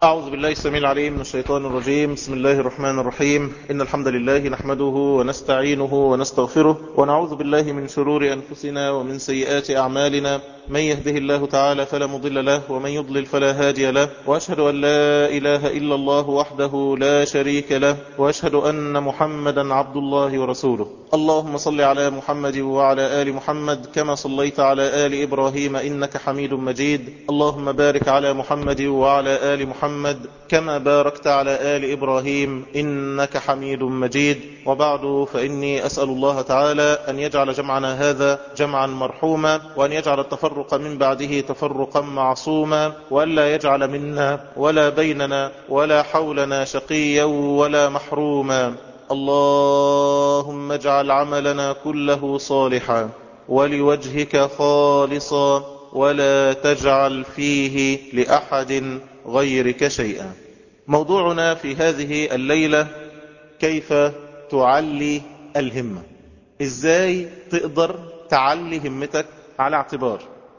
أعوذ بالله السميع العليم من الشيطان الرجيم بسم الله الرحمن الرحيم إن الحمد لله نحمده ونستعينه ونستغفره ونعوذ بالله من شرور أنفسنا ومن سيئات أعمالنا من يهده الله تعالى فلا مضل له ومن يضلل فلا هادي له وأشهد أن لا إله إلا الله وحده لا شريك له وأشهد أن محمدا عبد الله ورسوله اللهم صل على محمد وعلى آل محمد كما صليت على آل إبراهيم إنك حميد مجيد اللهم بارك على محمد وعلى آل محمد كما باركت على آل إبراهيم إنك حميد مجيد وبعد فإني أسأل الله تعالى أن يجعل جمعنا هذا جمعا مرحوما وأن يجعل التفرق من بعده تفرقا معصوما وأن لا يجعل منا ولا بيننا ولا حولنا شقيا ولا محروما اللهم اجعل عملنا كله صالحا ولوجهك خالصا ولا تجعل فيه لأحد غيرك شيئا موضوعنا في هذه الليلة كيف تعلي الهمة ازاي تقدر تعلي همتك على اعتبار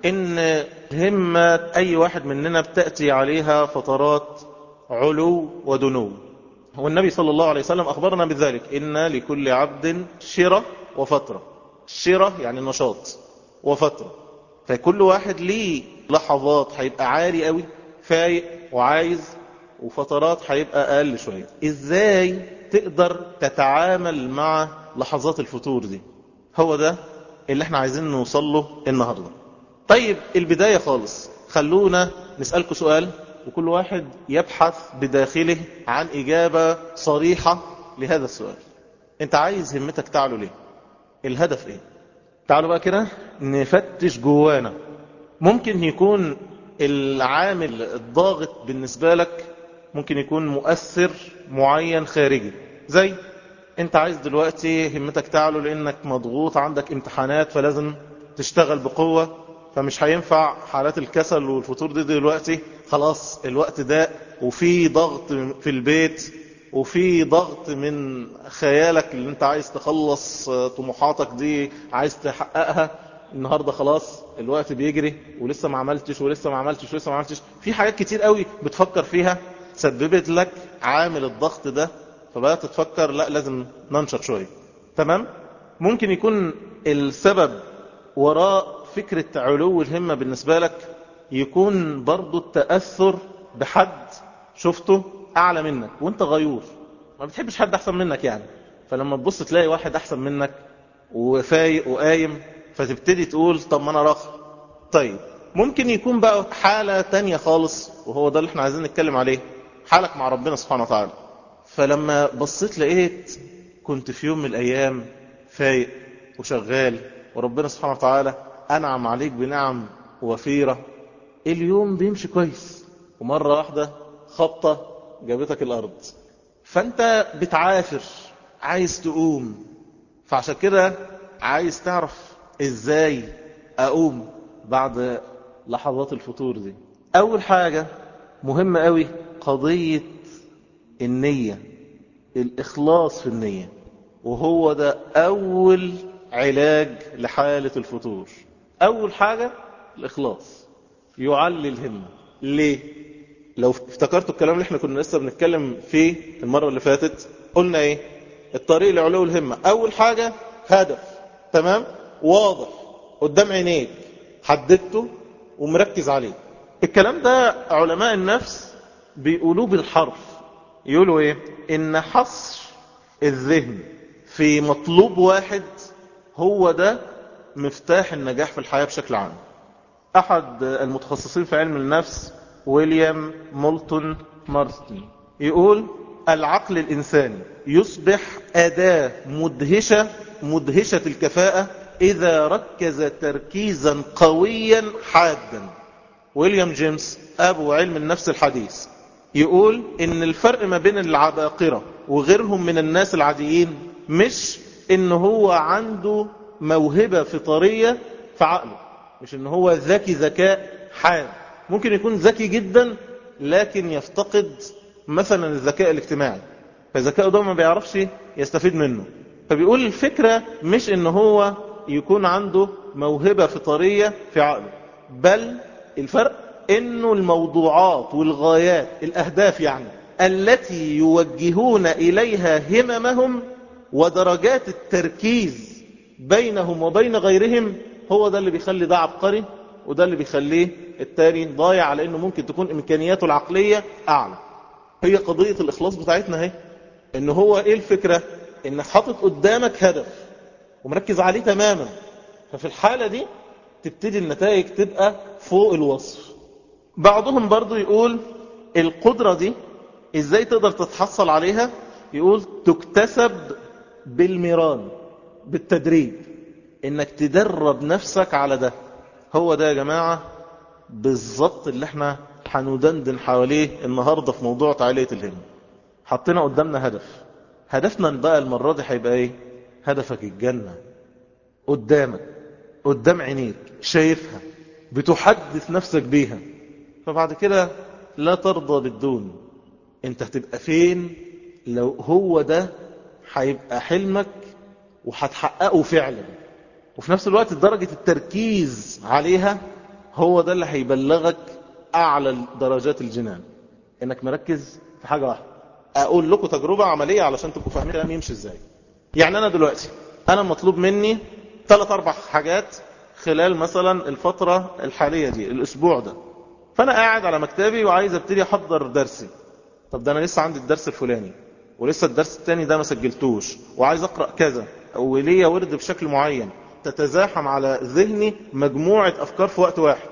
ان همة اي واحد مننا بتأتي عليها فترات علو ودنو والنبي صلى الله عليه وسلم اخبرنا بذلك ان لكل عبد شرة وفترة شرة يعني نشاط وفترة فكل واحد ليه لحظات هيبقى عالي قوي فايق وعايز وفترات هيبقى اقل شوية ازاي تقدر تتعامل مع لحظات الفتور دي هو ده اللي احنا عايزين نوصل له النهاردة طيب البداية خالص خلونا نسألكم سؤال وكل واحد يبحث بداخله عن إجابة صريحة لهذا السؤال انت عايز همتك تعلو ليه الهدف ايه تعالوا بقى كده نفتش جوانا ممكن يكون العامل الضاغط بالنسبة لك ممكن يكون مؤثر معين خارجي زي انت عايز دلوقتي همتك تعلو لانك مضغوط عندك امتحانات فلازم تشتغل بقوة فمش هينفع حالات الكسل والفتور دي دلوقتي خلاص الوقت ده وفي ضغط في البيت وفي ضغط من خيالك اللي انت عايز تخلص طموحاتك دي عايز تحققها النهاردة خلاص الوقت بيجري ولسه ما عملتش ولسه ما عملتش ولسه ما عملتش في حاجات كتير قوي بتفكر فيها سببت لك عامل الضغط ده فبدأت تفكر لا لازم ننشط شوية تمام ممكن يكون السبب وراء فكرة علو الهمة بالنسبة لك يكون برضو التأثر بحد شفته أعلى منك وانت غيور ما بتحبش حد أحسن منك يعني فلما تبص تلاقي واحد أحسن منك وفايق وقايم فتبتدي تقول طب ما انا رخ طيب ممكن يكون بقى حالة تانية خالص وهو ده اللي احنا عايزين نتكلم عليه حالك مع ربنا سبحانه وتعالى فلما بصيت لقيت كنت في يوم من الايام فايق وشغال وربنا سبحانه وتعالى انعم عليك بنعم وفيرة اليوم بيمشي كويس ومرة واحدة خبطة جابتك الارض فانت بتعافر عايز تقوم فعشان كده عايز تعرف ازاي اقوم بعد لحظات الفطور دي اول حاجة مهمة قوي قضية النية الاخلاص في النية وهو ده اول علاج لحالة الفطور اول حاجة الاخلاص يعلي الهمة ليه لو افتكرتوا الكلام اللي احنا كنا لسه بنتكلم فيه المرة اللي فاتت قلنا ايه الطريق لعلو الهمة اول حاجة هدف تمام واضح قدام عينيك حددته ومركز عليه الكلام ده علماء النفس بيقولوه بالحرف يقولوا ايه ان حصر الذهن في مطلوب واحد هو ده مفتاح النجاح في الحياة بشكل عام احد المتخصصين في علم النفس ويليام مولتون مارستن يقول العقل الإنساني يصبح أداة مدهشة مدهشة الكفاءة إذا ركز تركيزا قويا حادا ويليام جيمس أبو علم النفس الحديث يقول إن الفرق ما بين العباقرة وغيرهم من الناس العاديين مش إن هو عنده موهبة فطرية في عقله مش إن هو ذكي ذكاء حاد ممكن يكون ذكي جدا لكن يفتقد مثلا الذكاء الاجتماعي فالذكاء ده ما بيعرفش يستفيد منه فبيقول الفكرة مش ان هو يكون عنده موهبة فطرية في عقله بل الفرق انه الموضوعات والغايات الاهداف يعني التي يوجهون اليها هممهم ودرجات التركيز بينهم وبين غيرهم هو ده اللي بيخلي ده عبقري وده اللي بيخليه التاني ضايع على انه ممكن تكون امكانياته العقلية اعلى هي قضية الاخلاص بتاعتنا اهي ان هو ايه الفكرة ان حاطط قدامك هدف ومركز عليه تماما ففي الحالة دي تبتدي النتائج تبقى فوق الوصف بعضهم برضو يقول القدرة دي ازاي تقدر تتحصل عليها يقول تكتسب بالميران بالتدريب انك تدرب نفسك على ده هو ده يا جماعة بالظبط اللي احنا هندندن حواليه النهاردة في موضوع تعالية الهم حطينا قدامنا هدف هدفنا بقى المرة دي هيبقى ايه هدفك الجنة قدامك قدام عينيك شايفها بتحدث نفسك بيها فبعد كده لا ترضى بالدون انت هتبقى فين لو هو ده هيبقى حلمك وهتحققه فعلا وفي نفس الوقت درجة التركيز عليها هو ده اللي هيبلغك أعلى درجات الجنان إنك مركز في حاجة واحدة أقول لكم تجربة عملية علشان تبقوا فاهمين الكلام يمشي إزاي يعني أنا دلوقتي أنا مطلوب مني ثلاث أربع حاجات خلال مثلا الفترة الحالية دي الأسبوع ده فأنا قاعد على مكتبي وعايز ابتدي أحضر درسي طب ده أنا لسه عندي الدرس الفلاني ولسه الدرس التاني ده ما سجلتوش وعايز أقرأ كذا وليا ورد بشكل معين تتزاحم على ذهني مجموعة أفكار في وقت واحد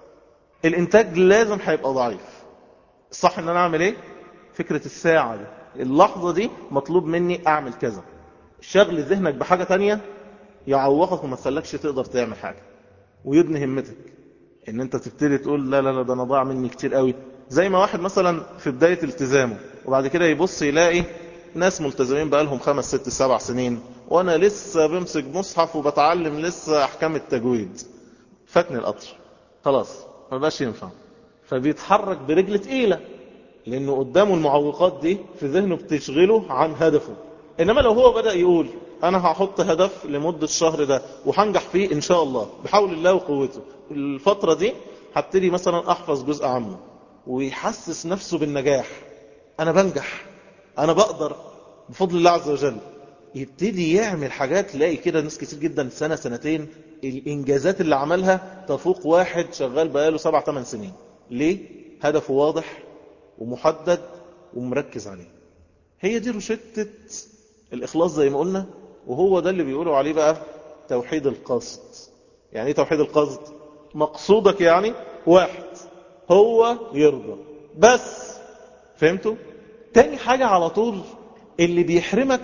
الإنتاج لازم هيبقى ضعيف صح إن أنا أعمل إيه؟ فكرة الساعة دي اللحظة دي مطلوب مني أعمل كذا شغل ذهنك بحاجة تانية يعوقك وما تخلكش تقدر تعمل حاجة ويبني همتك ان انت تبتدي تقول لا لا لا ده انا ضاع مني كتير قوي زي ما واحد مثلا في بداية التزامه وبعد كده يبص يلاقي ناس ملتزمين بقالهم خمس ست سبع سنين وانا لسه بمسك مصحف وبتعلم لسه احكام التجويد فاتني القطر خلاص ما بقاش ينفع فبيتحرك برجل تقيلة لانه قدامه المعوقات دي في ذهنه بتشغله عن هدفه انما لو هو بدأ يقول انا هحط هدف لمدة الشهر ده وهنجح فيه ان شاء الله بحول الله وقوته الفترة دي هبتدي مثلا احفظ جزء عامه ويحسس نفسه بالنجاح انا بنجح انا بقدر بفضل الله عز وجل يبتدي يعمل حاجات تلاقي كده ناس كتير جدا سنة سنتين الانجازات اللي عملها تفوق واحد شغال بقاله سبع ثمان سنين ليه هدفه واضح ومحدد ومركز عليه هي دي روشتة الإخلاص زي ما قلنا وهو ده اللي بيقولوا عليه بقى توحيد القصد يعني ايه توحيد القصد مقصودك يعني واحد هو يرضى بس فهمتوا تاني حاجة على طول اللي بيحرمك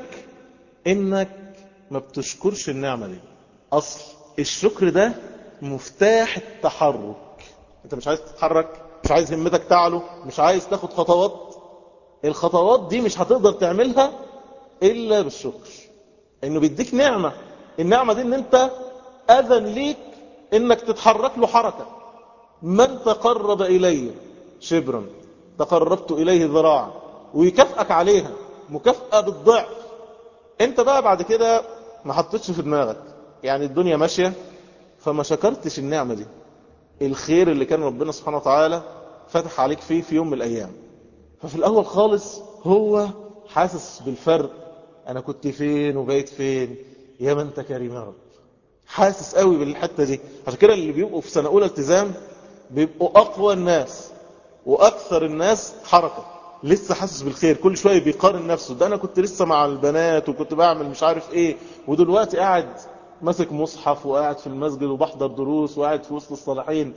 انك ما بتشكرش النعمة دي اصل الشكر ده مفتاح التحرك انت مش عايز تتحرك مش عايز همتك تعلو مش عايز تاخد خطوات الخطوات دي مش هتقدر تعملها الا بالشكر انه بيديك نعمة النعمة دي ان انت اذن ليك انك تتحرك له حركة من تقرب الي شبرا تقربت اليه ذراعا ويكافئك عليها مكافأة بالضعف انت بقى بعد كده ما حطيتش في دماغك يعني الدنيا ماشية فما شكرتش النعمة دي الخير اللي كان ربنا سبحانه وتعالى فتح عليك فيه في يوم من الايام ففي الاول خالص هو حاسس بالفرق انا كنت فين وبقيت فين يا من انت كريم يا رب حاسس قوي بالحته دي عشان كده اللي بيبقوا في سنه اولى التزام بيبقوا اقوى الناس واكثر الناس حركه لسه حاسس بالخير كل شويه بيقارن نفسه ده انا كنت لسه مع البنات وكنت بعمل مش عارف ايه ودلوقتي قاعد ماسك مصحف وقاعد في المسجد وبحضر دروس وقاعد في وسط الصالحين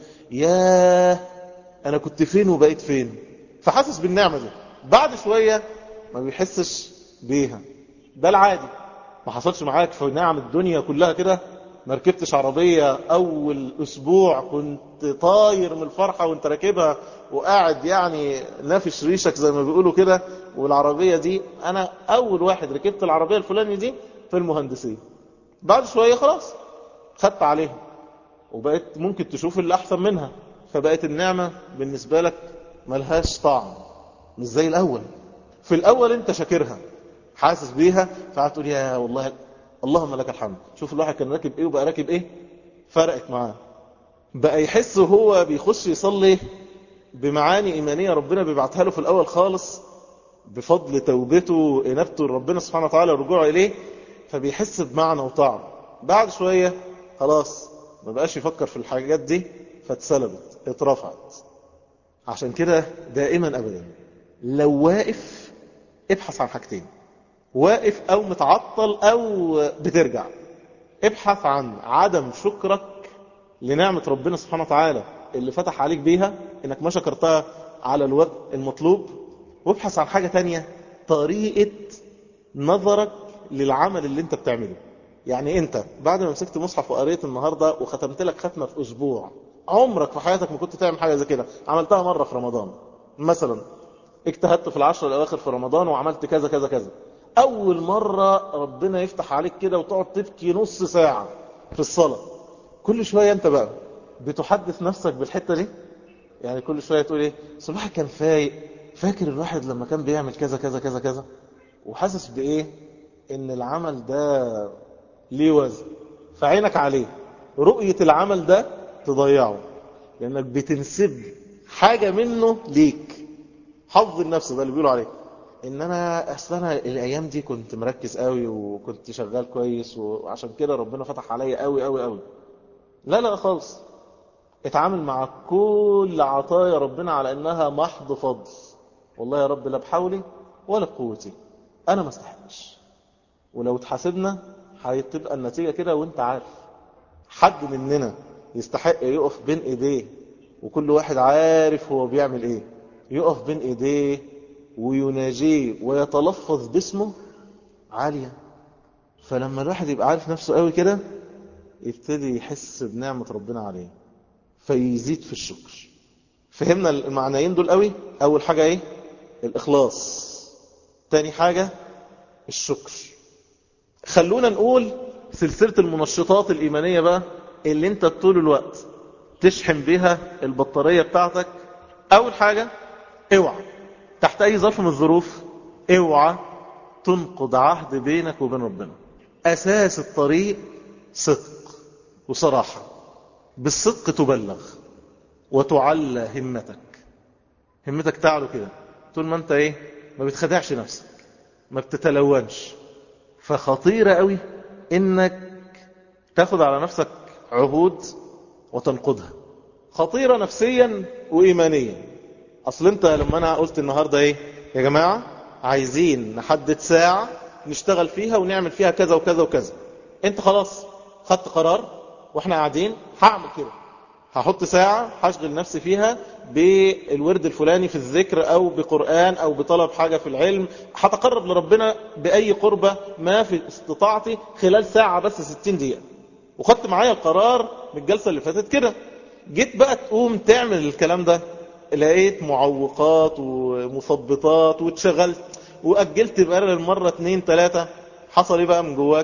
ياه انا كنت فين وبقيت فين فحاسس بالنعمه دي بعد شويه ما بيحسش بيها ده العادي ما حصلش معاك في نعم الدنيا كلها كده ما ركبتش عربية أول أسبوع كنت طاير من الفرحة وانت راكبها وقاعد يعني نافش ريشك زي ما بيقولوا كده والعربية دي أنا أول واحد ركبت العربية الفلانية دي في المهندسية بعد شوية خلاص خدت عليها وبقيت ممكن تشوف اللي أحسن منها فبقت النعمة بالنسبة لك ملهاش طعم مش زي الأول في الأول أنت شاكرها حاسس بيها فقعدت تقول يا والله اللهم لك الحمد شوف الواحد كان راكب ايه وبقى راكب ايه فرقت معاه بقى يحس هو بيخش يصلي بمعاني إيمانية ربنا بيبعتها له في الأول خالص بفضل توبته وإنابته لربنا سبحانه وتعالى ورجوعه إليه فبيحس بمعنى وطعم بعد شوية خلاص ما بقاش يفكر في الحاجات دي فاتسلبت اترفعت عشان كده دائما أبدا لو واقف ابحث عن حاجتين واقف أو متعطل أو بترجع ابحث عن عدم شكرك لنعمة ربنا سبحانه وتعالى اللي فتح عليك بيها انك ما شكرتها على الوقت المطلوب وابحث عن حاجة تانية طريقة نظرك للعمل اللي انت بتعمله يعني انت بعد ما مسكت مصحف وقريت النهاردة وختمت لك ختمة في اسبوع عمرك في حياتك ما كنت تعمل حاجة زي كده عملتها مرة في رمضان مثلا اجتهدت في العشر الاواخر في رمضان وعملت كذا كذا كذا اول مرة ربنا يفتح عليك كده وتقعد تبكي نص ساعة في الصلاة كل شوية انت بقى بتحدث نفسك بالحتة دي يعني كل شوية تقول ايه صباح كان فايق فاكر الواحد لما كان بيعمل كذا كذا كذا كذا وحاسس بايه ان العمل ده ليه وزن فعينك عليه رؤية العمل ده تضيعه لانك بتنسب حاجة منه ليك حظ النفس ده اللي بيقولوا عليه ان انا اصل انا الايام دي كنت مركز قوي وكنت شغال كويس وعشان كده ربنا فتح عليا قوي قوي قوي لا لا خالص اتعامل مع كل عطايا ربنا على انها محض فضل والله يا رب لا بحولي ولا بقوتي انا ما استحقش ولو اتحاسبنا هتبقى النتيجة كده وانت عارف حد مننا يستحق يقف بين ايديه وكل واحد عارف هو بيعمل ايه يقف بين ايديه ويناجيه ويتلفظ باسمه عالية فلما الواحد يبقى عارف نفسه قوي كده يبتدي يحس بنعمة ربنا عليه فيزيد في الشكر فهمنا المعنيين دول قوي اول حاجة ايه الاخلاص تاني حاجة الشكر خلونا نقول سلسلة المنشطات الإيمانية بقى اللي انت طول الوقت تشحن بها البطارية بتاعتك أول حاجة اوعى تحت أي ظرف من الظروف اوعى تنقض عهد بينك وبين ربنا أساس الطريق صدق وصراحة بالصدق تبلغ وتعلى همتك همتك تعلو كده طول ما انت ايه ما بتخدعش نفسك ما بتتلونش فخطيرة قوي انك تاخد على نفسك عهود وتنقضها خطيرة نفسيا وإيمانيا أصل أنت لما أنا قلت النهاردة إيه يا جماعة عايزين نحدد ساعة نشتغل فيها ونعمل فيها كذا وكذا وكذا أنت خلاص خدت قرار وإحنا قاعدين هعمل كده هحط ساعة هشغل نفسي فيها بالورد الفلاني في الذكر أو بقرآن أو بطلب حاجة في العلم هتقرب لربنا بأي قربة ما في استطاعتي خلال ساعة بس 60 دقيقة وخدت معايا القرار من الجلسة اللي فاتت كده جيت بقى تقوم تعمل الكلام ده لقيت معوقات ومثبطات واتشغلت وأجلت بقى المرة اتنين تلاتة حصل ايه بقى من جواك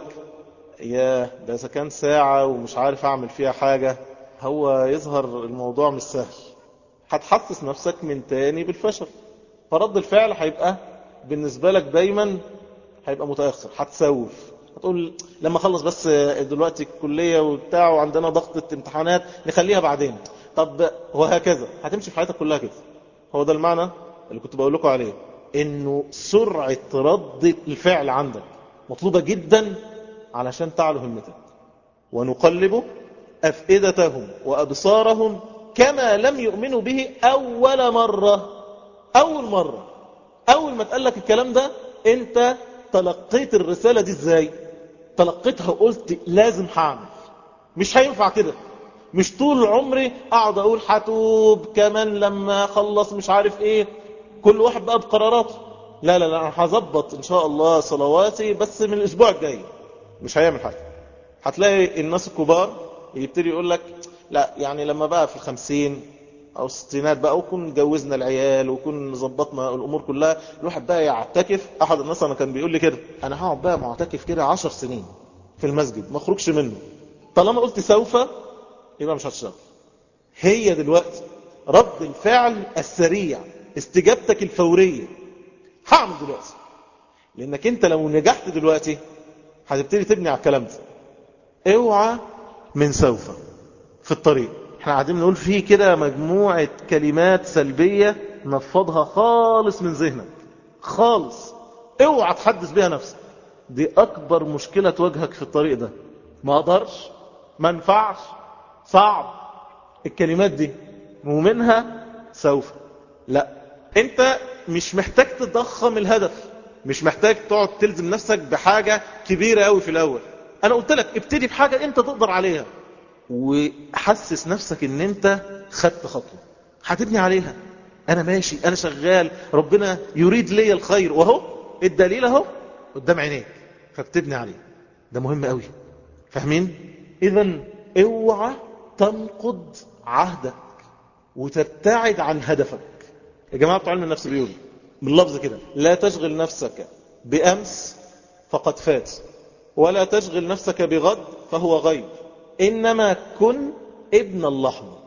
يا ده اذا كان ساعة ومش عارف اعمل فيها حاجة هو يظهر الموضوع مش سهل هتحسس نفسك من تاني بالفشل فرد الفعل هيبقى بالنسبة لك دايما هيبقى متأخر هتسوف هتقول لما اخلص بس دلوقتي الكلية وبتاع وعندنا ضغطة امتحانات نخليها بعدين طب وهكذا هتمشي في حياتك كلها كده هو ده المعنى اللي كنت بقول لكم عليه انه سرعة رد الفعل عندك مطلوبة جدا علشان تعلو همتك ونقلب أفئدتهم وأبصارهم كما لم يؤمنوا به أول مرة أول مرة أول ما تقال لك الكلام ده أنت تلقيت الرسالة دي إزاي تلقيتها وقلت لازم هعمل مش هينفع كده مش طول عمري أقعد أقول هتوب كمان لما أخلص مش عارف إيه كل واحد بقى بقراراته لا لا لا أنا هظبط إن شاء الله صلواتي بس من الأسبوع الجاي مش هيعمل حاجة هتلاقي الناس الكبار يبتدي يقول لك لا يعني لما بقى في الخمسين او الستينات بقى وكون جوزنا العيال وكون ظبطنا الامور كلها الواحد بقى يعتكف احد الناس انا كان بيقول لي كده انا هقعد بقى معتكف كده عشر سنين في المسجد ما اخرجش منه طالما قلت سوف يبقى مش هتشتغل هي دلوقتي رد الفعل السريع استجابتك الفورية هعمل دلوقتي لانك انت لو نجحت دلوقتي هتبتدي تبني على الكلام ده اوعى من سوف في الطريق احنا قاعدين نقول فيه كده مجموعة كلمات سلبية نفضها خالص من ذهنك خالص اوعى تحدث بيها نفسك دي اكبر مشكلة تواجهك في الطريق ده ما اقدرش ما انفعش صعب الكلمات دي ومنها سوف لا انت مش محتاج تضخم الهدف مش محتاج تقعد تلزم نفسك بحاجة كبيرة قوي في الاول انا قلت لك ابتدي بحاجة انت تقدر عليها وحسس نفسك ان انت خدت خطوة هتبني عليها انا ماشي انا شغال ربنا يريد لي الخير وهو الدليل اهو قدام عينيك فبتبني عليه ده مهم قوي فاهمين اذا اوعى تنقض عهدك وتبتعد عن هدفك يا جماعة بتوع علم النفس بيقول باللفظ كده لا تشغل نفسك بأمس فقد فات ولا تشغل نفسك بغد فهو غيب إنما كن ابن اللحظة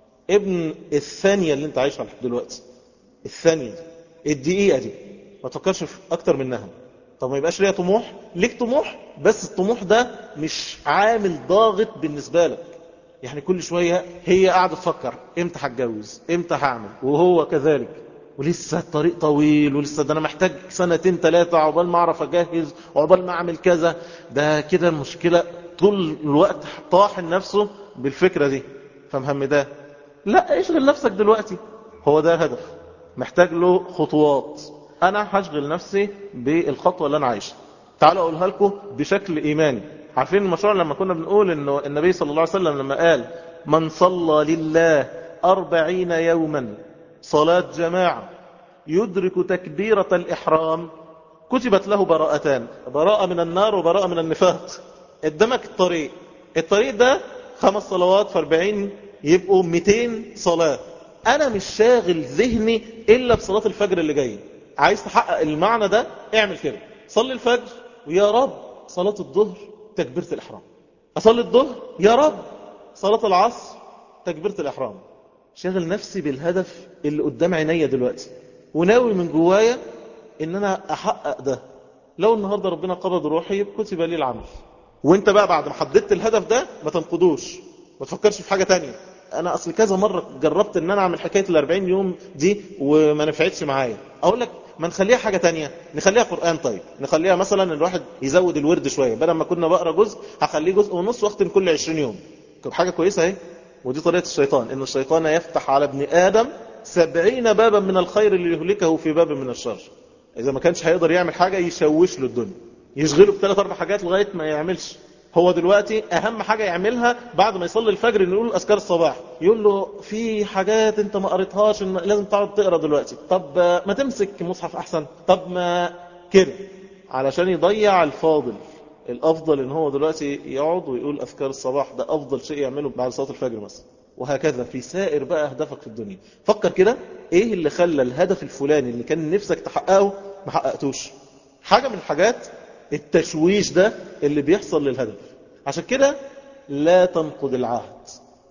ابن الثانية اللي انت عايشها دلوقتي الثانية دي الدقيقة دي ما تفكرش في أكتر منها طب ما يبقاش ليها طموح ليك طموح بس الطموح ده مش عامل ضاغط بالنسبة لك يعني كل شوية هي قاعدة تفكر امتى هتجوز امتى هعمل وهو كذلك ولسه الطريق طويل ولسه ده انا محتاج سنتين ثلاثة عقبال ما اعرف اجهز وعقبال ما اعمل كذا ده كده المشكلة طول الوقت طاحن نفسه بالفكرة دي فمهمداه لا اشغل نفسك دلوقتي هو ده الهدف محتاج له خطوات انا هشغل نفسي بالخطوة اللي انا عايشها تعالوا اقولها لكم بشكل ايماني عارفين المشروع لما كنا بنقول انه النبي صلى الله عليه وسلم لما قال من صلى لله أربعين يوما صلاة جماعة يدرك تكبيرة الإحرام كتبت له براءتان براءة من النار وبراءة من النفاق قدامك الطريق الطريق ده خمس صلوات في أربعين يبقوا 200 صلاة أنا مش شاغل ذهني إلا بصلاة الفجر اللي جاي عايز تحقق المعنى ده اعمل كده صلي الفجر ويا رب صلاة الظهر تكبيرة الإحرام أصلي الظهر يا رب صلاة العصر تكبيرة الإحرام شاغل نفسي بالهدف اللي قدام عينيا دلوقتي وناوي من جوايا ان انا احقق ده لو النهاردة ربنا قبض روحي كتب لي العمل وانت بقى بعد ما حددت الهدف ده ما تنقضوش ما تفكرش في حاجة تانية انا اصل كذا مرة جربت ان انا اعمل حكاية الاربعين يوم دي وما نفعتش معايا اقول لك ما نخليها حاجة تانية نخليها قرآن طيب نخليها مثلا الواحد يزود الورد شوية بدل ما كنا بقرا جزء هخليه جزء ونص واختم كل 20 يوم طب حاجة كويسة اهي ودي طريقة الشيطان ان الشيطان يفتح على ابن ادم سبعين بابا من الخير اللي يهلكه في باب من الشر اذا ما كانش هيقدر يعمل حاجة يشوش له الدنيا يشغله بثلاث اربع حاجات لغاية ما يعملش هو دلوقتي اهم حاجة يعملها بعد ما يصلي الفجر انه يقول اذكار الصباح يقول له في حاجات انت ما قريتهاش لازم تقعد تقرا دلوقتي طب ما تمسك مصحف احسن طب ما كده علشان يضيع الفاضل الافضل ان هو دلوقتي يقعد ويقول اذكار الصباح ده افضل شيء يعمله بعد صلاة الفجر مثلا وهكذا في سائر بقى اهدافك في الدنيا فكر كده ايه اللي خلى الهدف الفلاني اللي كان نفسك تحققه ما حققتوش حاجة من الحاجات التشويش ده اللي بيحصل للهدف عشان كده لا تنقض العهد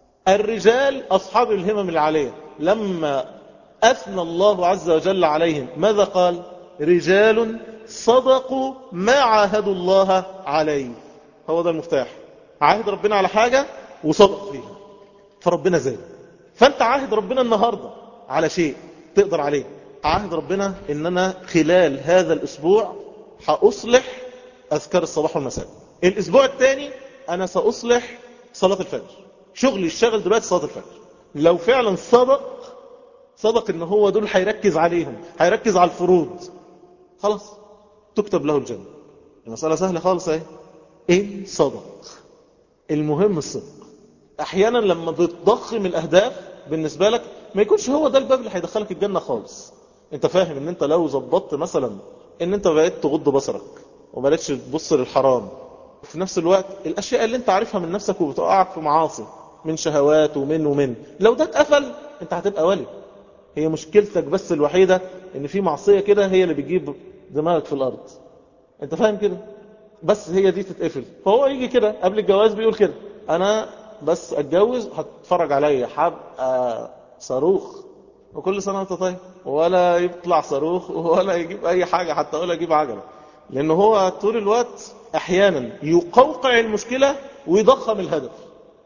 الرجال أصحاب الهمم العالية لما أثنى الله عز وجل عليهم ماذا قال رجال صدقوا ما عاهدوا الله عليه هو ده المفتاح عاهد ربنا على حاجة وصدق فيها فربنا زاد فانت عاهد ربنا النهاردة على شيء تقدر عليه عاهد ربنا ان انا خلال هذا الاسبوع هأصلح اذكار الصباح والمساء الاسبوع الثاني انا سأصلح صلاة الفجر شغلي الشغل دلوقتي صلاة الفجر لو فعلا صدق صدق ان هو دول هيركز عليهم هيركز على الفروض خلاص تكتب له الجنة المسألة سهلة خالص اهي ان صدق المهم الصدق احيانا لما بتضخم الاهداف بالنسبة لك ما يكونش هو ده الباب اللي هيدخلك الجنة خالص انت فاهم ان انت لو ظبطت مثلا ان انت بقيت تغض بصرك وبقيتش تبص للحرام وفي نفس الوقت الاشياء اللي انت عارفها من نفسك وبتوقعك في معاصي من شهوات ومن ومن لو ده اتقفل انت هتبقى ولي هي مشكلتك بس الوحيدة ان في معصية كده هي اللي بتجيب دماغك في الارض انت فاهم كده بس هي دي تتقفل فهو يجي كده قبل الجواز بيقول كده انا بس اتجوز هتتفرج عليا هبقى صاروخ وكل سنة وانت طيب ولا يطلع صاروخ ولا يجيب اي حاجة حتى ولا يجيب عجلة لان هو طول الوقت احيانا يقوقع المشكلة ويضخم الهدف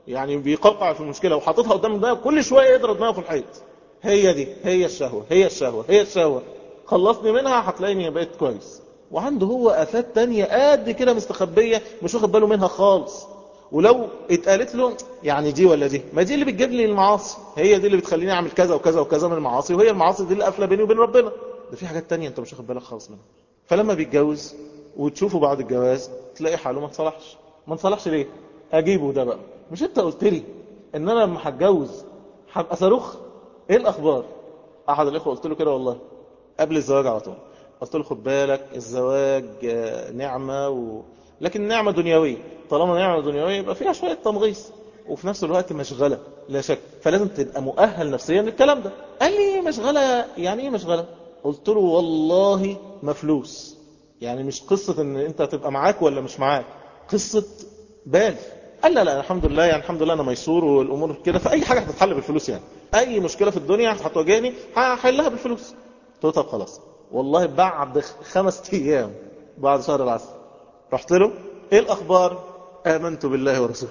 يعني بيقوقع في المشكلة وحاططها قدام دماغه كل شوية يضرب دماغه في الحيط هي دي هي الشهوة هي الشهوة هي الشهوة خلصني منها هتلاقيني بقيت كويس وعنده هو آفات تانية قد كده مستخبية مش واخد باله منها خالص ولو اتقالت له يعني دي ولا دي ما دي اللي بتجيب لي المعاصي هي دي اللي بتخليني اعمل كذا وكذا وكذا من المعاصي وهي المعاصي دي اللي قافله بيني وبين ربنا ده في حاجات تانية انت مش واخد بالك خالص منها فلما بيتجوز وتشوفه بعد الجواز تلاقي حاله ما تصلحش ما تصلحش ليه اجيبه ده بقى مش انت قلت لي ان انا لما هتجوز هبقى صاروخ ايه الاخبار احد الاخوه قلت له كده والله قبل الزواج على طول قلت له خد بالك الزواج نعمه و... لكن نعمه دنيويه طالما نعمه دنيويه يبقى فيها شويه تمغيص وفي نفس الوقت مشغله لا شك فلازم تبقى مؤهل نفسيا للكلام ده قال لي مشغله يعني ايه مشغله قلت له والله ما فلوس يعني مش قصه ان انت تبقى معاك ولا مش معاك قصه بال قال لا لا الحمد لله يعني الحمد لله انا ميسور والامور كده فاي حاجه هتتحل بالفلوس يعني اي مشكله في الدنيا هتواجهني هحلها بالفلوس قلت له طب خلاص والله بعد خمس ايام بعد شهر العسل رحت له ايه الاخبار امنت بالله ورسوله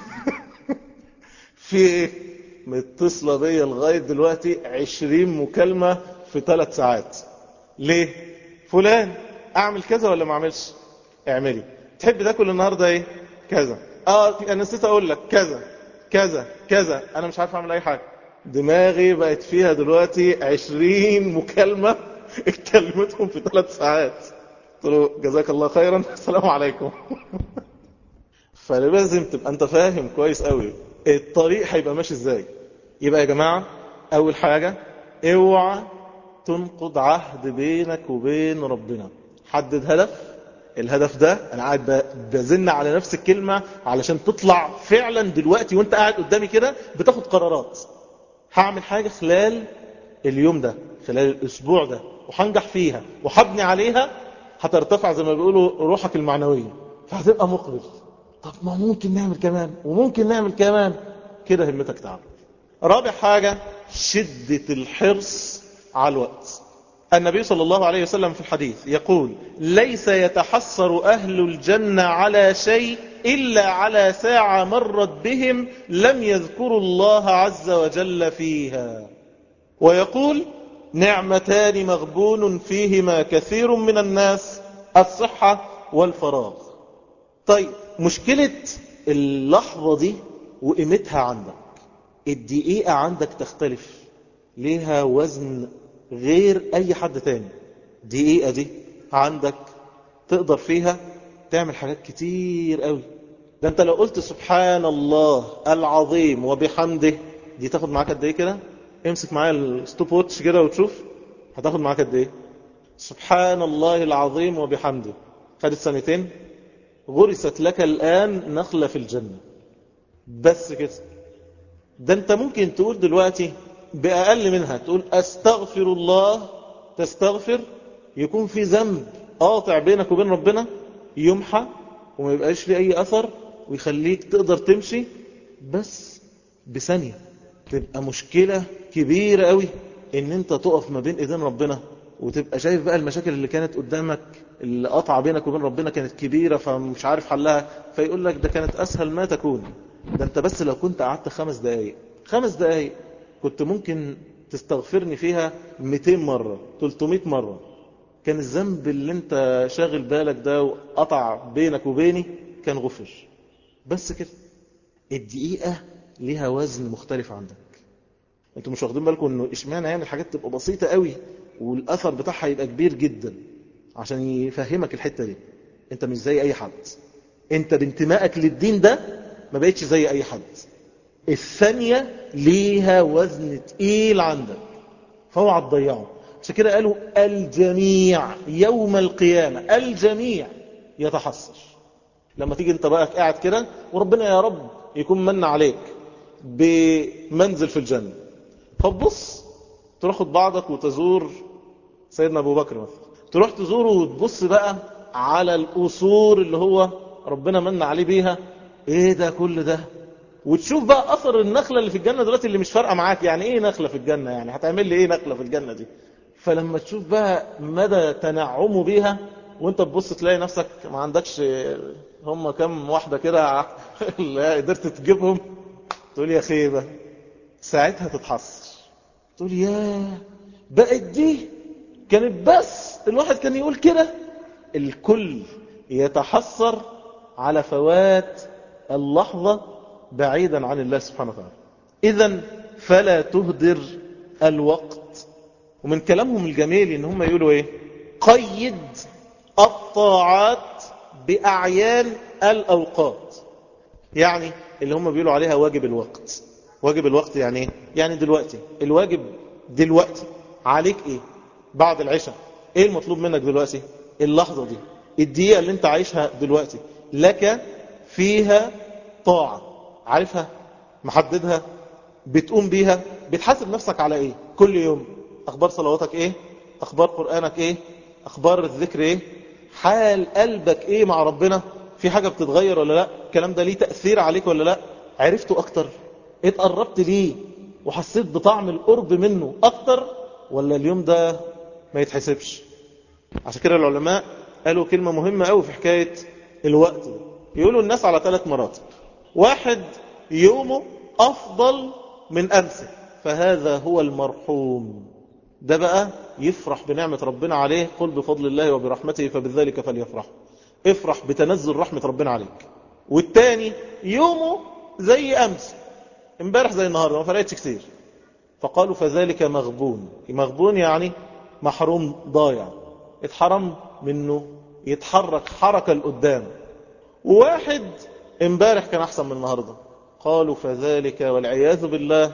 في ايه متصله بيا لغايه دلوقتي 20 مكالمه في ثلاث ساعات ليه فلان اعمل كذا ولا ما اعملش اعملي تحب تاكل النهارده ايه كذا اه انا نسيت اقول لك كذا كذا كذا انا مش عارف اعمل اي حاجه دماغي بقت فيها دلوقتي 20 مكالمه اتكلمتهم في ثلاث ساعات قلت له جزاك الله خيرا السلام عليكم فلازم تبقى انت فاهم كويس قوي الطريق هيبقى ماشي ازاي يبقى يا جماعه اول حاجه اوعى تنقض عهد بينك وبين ربنا حدد هدف الهدف ده انا قاعد بزن على نفس الكلمة علشان تطلع فعلا دلوقتي وانت قاعد قدامي كده بتاخد قرارات هعمل حاجة خلال اليوم ده خلال الاسبوع ده وهنجح فيها وهبني عليها هترتفع زي ما بيقولوا روحك المعنوية فهتبقى مقبل طب ما ممكن نعمل كمان وممكن نعمل كمان كده همتك تعب رابع حاجة شدة الحرص على الوقت النبي صلى الله عليه وسلم في الحديث يقول ليس يتحسر أهل الجنة على شيء إلا على ساعة مرت بهم لم يذكروا الله عز وجل فيها ويقول نعمتان مغبون فيهما كثير من الناس الصحة والفراغ طيب مشكلة اللحظة دي وقيمتها عندك الدقيقة عندك تختلف ليها وزن غير اي حد تاني دقيقة دي عندك تقدر فيها تعمل حاجات كتير قوي ده انت لو قلت سبحان الله العظيم وبحمده دي تاخد معاك قد ايه كده امسك معايا الستوب ووتش كده وتشوف هتاخد معاك قد ايه سبحان الله العظيم وبحمده خدت سنتين غرست لك الآن نخلة في الجنة بس كده ده انت ممكن تقول دلوقتي بأقل منها تقول أستغفر الله تستغفر يكون في ذنب قاطع بينك وبين ربنا يمحى وما يبقاش ليه أي أثر ويخليك تقدر تمشي بس بثانية تبقى مشكلة كبيرة قوي ان انت تقف ما بين ايدين ربنا وتبقى شايف بقى المشاكل اللي كانت قدامك اللي قطع بينك وبين ربنا كانت كبيرة فمش عارف حلها فيقول لك ده كانت أسهل ما تكون ده انت بس لو كنت قعدت خمس دقايق خمس دقايق كنت ممكن تستغفرني فيها 200 مرة 300 مرة كان الذنب اللي انت شاغل بالك ده وقطع بينك وبيني كان غفر بس كده الدقيقة ليها وزن مختلف عندك انتوا مش واخدين بالكم انه اشمعنى يعني الحاجات تبقى بسيطة قوي والاثر بتاعها يبقى كبير جدا عشان يفهمك الحتة دي انت مش زي اي حد انت بانتمائك للدين ده ما بقتش زي اي حد الثانية ليها وزن تقيل عندك فاوعى تضيعه عشان كده قالوا الجميع يوم القيامة الجميع يتحسر لما تيجي انت بقى قاعد كده وربنا يا رب يكون من عليك بمنزل في الجنة فتبص تروح بعضك وتزور سيدنا ابو بكر مثلا تروح تزوره وتبص بقى على القصور اللي هو ربنا من عليه بيها ايه ده كل ده وتشوف بقى اثر النخله اللي في الجنه دلوقتي اللي مش فارقه معاك يعني ايه نخله في الجنه يعني هتعمل لي ايه نخله في الجنه دي فلما تشوف بقى مدى تنعمه بيها وانت تبص تلاقي نفسك ما عندكش هم كم واحده كده اللي قدرت تجيبهم تقول يا خيبة ساعتها تتحسر تقول يا بقت دي كانت بس الواحد كان يقول كده الكل يتحسر على فوات اللحظة بعيدا عن الله سبحانه وتعالى إذا فلا تهدر الوقت ومن كلامهم الجميل إن هم يقولوا إيه قيد الطاعات بأعيان الأوقات يعني اللي هم بيقولوا عليها واجب الوقت واجب الوقت يعني ايه يعني دلوقتي الواجب دلوقتي عليك ايه بعد العشاء ايه المطلوب منك دلوقتي اللحظة دي الدقيقة اللي انت عايشها دلوقتي لك فيها طاعة عارفها محددها بتقوم بيها بتحاسب نفسك على ايه كل يوم اخبار صلواتك ايه اخبار قرآنك ايه اخبار الذكر ايه حال قلبك ايه مع ربنا في حاجة بتتغير ولا لا الكلام ده ليه تأثير عليك ولا لا عرفته اكتر اتقربت ليه وحسيت بطعم القرب منه اكتر ولا اليوم ده ما يتحسبش عشان كده العلماء قالوا كلمة مهمة قوي في حكاية الوقت ده يقولوا الناس على ثلاث مراتب واحد يومه افضل من امسه فهذا هو المرحوم ده بقى يفرح بنعمة ربنا عليه قل بفضل الله وبرحمته فبذلك فليفرح افرح بتنزل رحمة ربنا عليك والتاني يومه زي أمس امبارح زي النهاردة ما فرقتش كتير فقالوا فذلك مغبون مغبون يعني محروم ضايع اتحرم منه يتحرك حركة لقدام وواحد امبارح كان أحسن من النهاردة قالوا فذلك والعياذ بالله